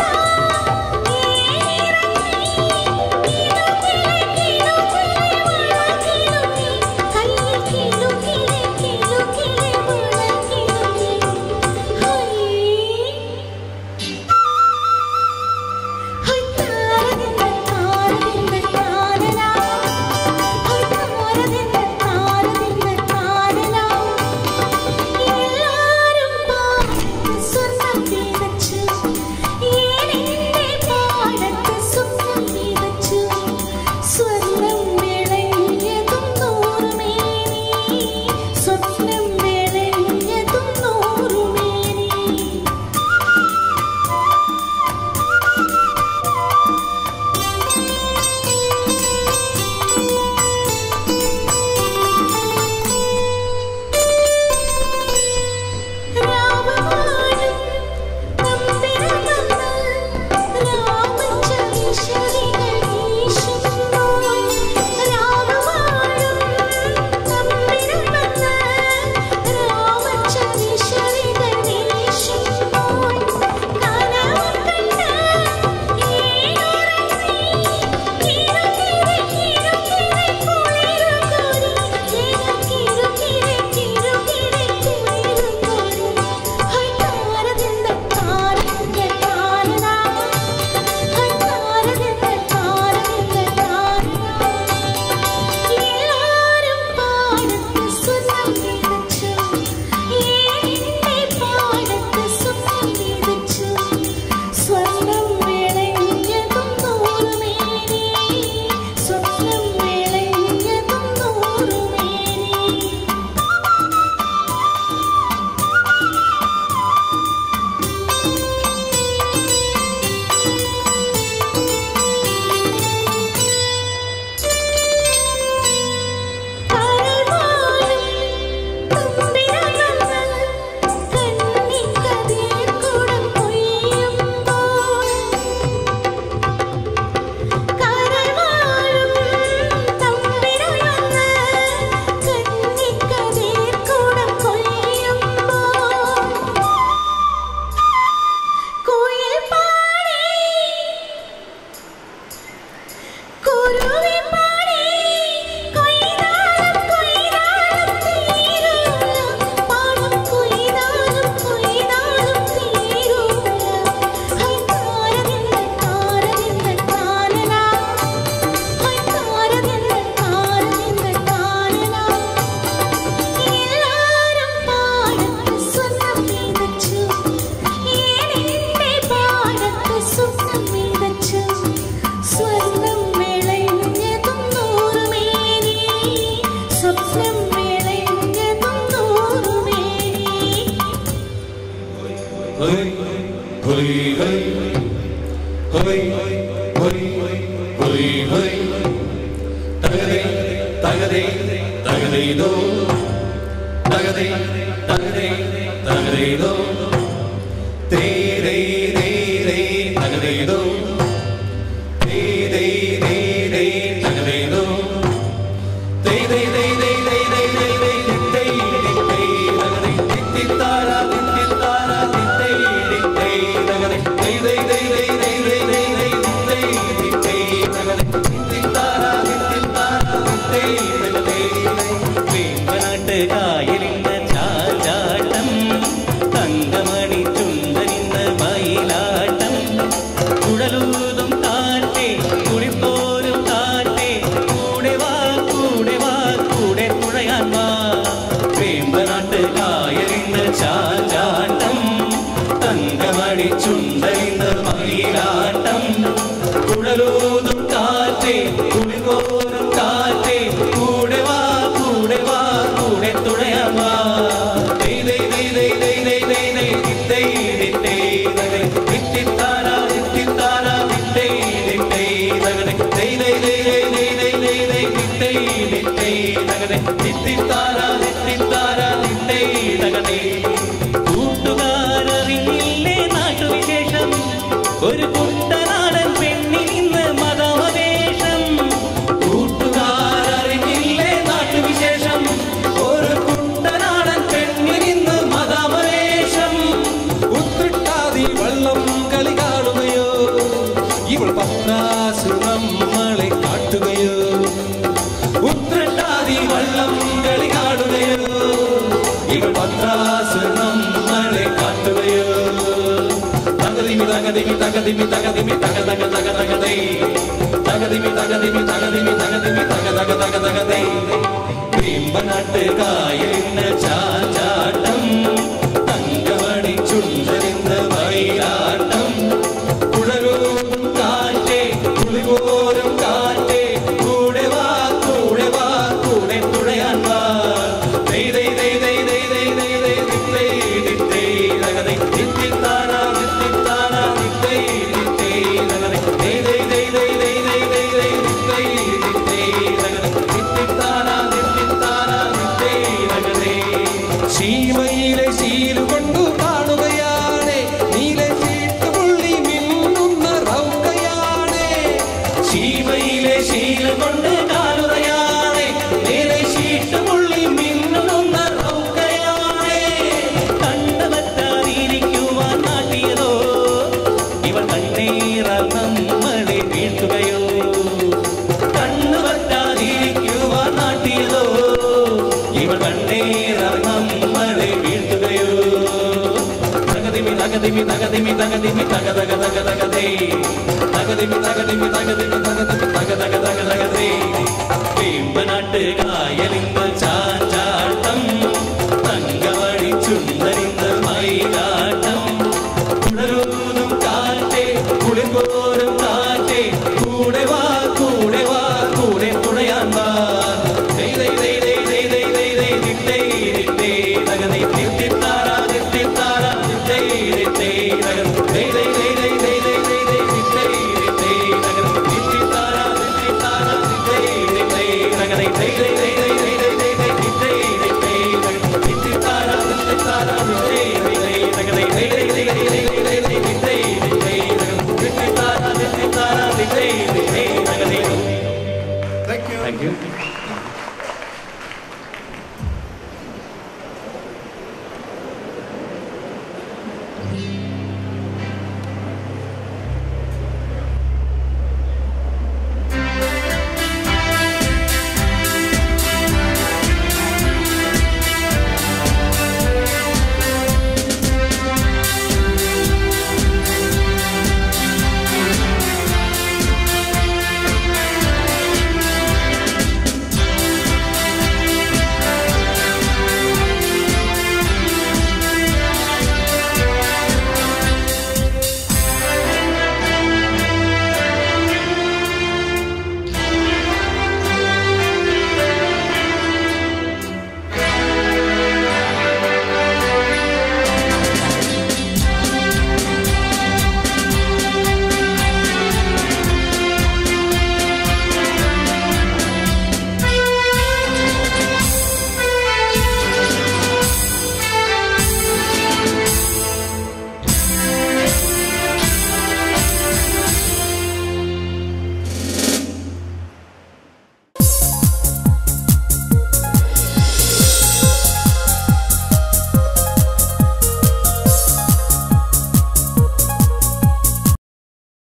എല്ലാരും പാടത്ത് സ്വർണ്ണം വിതച്ചു ഏനിന്റെ പാടത്ത് സ്വപ്നം വിതച്ചു സ്വർണ്ണം വിളഞ്ഞതും നൂറുമേനി സ്വപ്നം വിളഞ്ഞതും നൂറുമേനി രാമവാനും തമ്പിരമന്ന് രാമചരീശ്വരികൾ വീശുമ്പോൾ തകതേ തകതേതോ തകതേ തകതേ തകതേതോ തേ രേ രേ രേ തകതേതോ തേ രേ രേ രേ തകതേതോ തേ രേ രേ രേ രേ രേ രേ രേ തേ തേ തകതേ തിത്തിത്താര തിത്തിത്താര തിത്തേ തിത്തേ തകതേ തേ രേ രേ രേ രേ രേ രേ രേ തേ തിത്തേ തകതേ തിത്തിത്താര തിത്തിത്താര തിത്തേ തകതേ വേമ്പനാട്ട് കായലിന്ന് ചാചാട്ടം തങ്കമണി ചുണ്ടനിന്ന് മയിലാട്ടം കുഴലൂതും കാറ്റേ കുളിപ്പോരും കാറ്റേ കൂടെ വാ കൂടെ വാ കൂടെ തുഴയാൻ വാ വേമ്പനാട്ട് കായലിന്ന് ചാചാട്ടം തങ്കമണി ചുണ്ടലിന്ന് മയിലാട്ടം കുഴലൂതും കാറ്റേ കുളിപോരും കാറ്റേ കൂടെ വാ കൂടെ വാ കൂടെ തുഴയാൻ വാ ദൈ ദൈ ദൈ ദൈ ദൈ ദൈ ദൈ ദൈ ദിത്തൈ ദിത്തൈ ദഗദൈ ദിത്തിത്താര ദിത്തിത്താര ദിത്തൈ ദിത്തൈ ദഗദൈ ദൈ ദൈ ദൈ ദൈ ദൈ ദൈ ദൈ ദൈ ദിത്തൈ ദിത്തൈ ദഗദൈ ദിത്തിത്താര ദിത്തിത്താര ദിത്തൈ ദഗദൈ കൂട്ടുകാരറിഞ്ഞില്ലേ നാട്ടുവിശേഷം ഒരു കുട്ടനാടൻ പെണ്ണിൽ ഇന്ന് മതമവേഷം കൂട്ടുകാരറിഞ്ഞില്ലേ നാട്ടുവിശേഷം ഒരു കുട്ടനാടൻ പെണ്ണിനിന്ന് മതമവേഷം ഉത്രട്ടാതി വള്ളം കളി കാണുകയോ ഇവൾ പത്രാസു നമ്മളെ കാട്ടുകയോ ഉത്രട്ടാതി വള്ളം കളി കാണുകയോ ഇവൾ പത്രാസ് നമ്മളെ കാട്ടുകയോ തകതിമി തകതിമി തകതിമി തകതിമി തക തക തക തകതൈ തകതിമി തകതിമി തകതിമി തകതിമി തക തക തക തകതൈ വീമ്പനാട്ട് കായലിന് ചാചാട്ടം തങ്കമണി ചുണ്ടരിന്ന് വൈരാട്ടം കുഴലൂരും കാറ്റേ കുളിപോരും കാറ്റേ കൂടെ വാ കൂടെ വാ കൂടെ തുഴയാൻ വാ ദൈ ദൈ ദൈ ദൈ ദൈ ദൈ ദൈ ദൈ ദിത്തൈ ദിത്തൈ ദഗദൈ ദിത്തിത്താര ദിത്തിത്താര ദിത്തൈ ദിത്തൈ ദഗദൈ ദൈ ദൈ ദൈ ദൈ ദൈ ദൈ ദൈ ദൈ ദിത്തൈ ദിത്തൈ ദഗദൈ ദിത്തിത്താര ദിത്തിത്താര ദിത്തൈ ദഗദൈ ശീമയിലെ ശീലു കൊണ്ടു കാണുകയാണ് നീലെ ചീട്ടുപുള്ളി മിന്നുന്ന റൗക്കയാണ് ശീമയിലെ ശീല കൊണ്ട് കാണുകയാണ് നേരെ ശീട്ടുപുള്ളി മിന്നുന്ന റൗക്കയാണ് കണ്ടുപറ്റാതിരിക്കുവാൻ നാട്ടിയതോ ഇവൾ കണ്ണീറാൽ നമ്മളെ വീഴ്ത്തുകയോ കണ്ണു പറ്റാതിരിക്കുവാൻ നാട്ടിയതോ ഇവൾ കണ്ണീരാൽ നമ്മളെ വീഴ്ത്തുകയോ തകതിമി തകതിമി തകതിമി തകതിമി തക തക തക തകതേ തകതിമി തകതിമി തകതിമി തകതിമി തക തക തക തകതേ വേമ്പനാട്ട് കായലിന്ന് ചാഞ്ചാട്ടം തങ്കമണി ചുണ്ടരിന്ന് മയിലാട്ടം കുടലൂതും കാറ്റേ കുളിപോരും കാറ്റേ കൂടെ വാ കൂടെ വാ കൂടെ തുണയാൻ വാ ദൈ ദൈ ദൈ ദൈ ദൈ ദൈ ദൈ ദൈ ദിത്തൈ ദിത്തൈ ദഗദൈ ദിത്തിത്താര ദിത്തിത്താര ദിത്തൈ ദിത്തൈ ദഗദൈ ദൈ ദൈ ദൈ ദൈ ദൈ ദൈ ദൈ ദൈ ദിത്തൈ ദിത്തൈ ദഗദൈ ദിത്തിത്താര ദിത്തിത്താര ദിത്തൈ ദിത്തൈ ദഗദൈ ദൈ ദൈ ദൈ ദൈ ദൈ ദൈ ദൈ ദൈ ദിത്തൈ ദിത്തൈ ദഗദൈ ദിത്തിത്താര ദിത്തിത്താര ദിത്തൈ ദിത്തൈ ദഗദൈ ദൈ ദൈ ദൈ ദൈ ദൈ ദൈ ദൈ ദൈ ദിത്തൈ ദിത്തൈ ദഗദൈ ദിത്തിത്താര ദിത്തിത്താര ദിത്തൈ ദിത്തൈ ദഗദൈ താങ്ക് യു താങ്ക് യു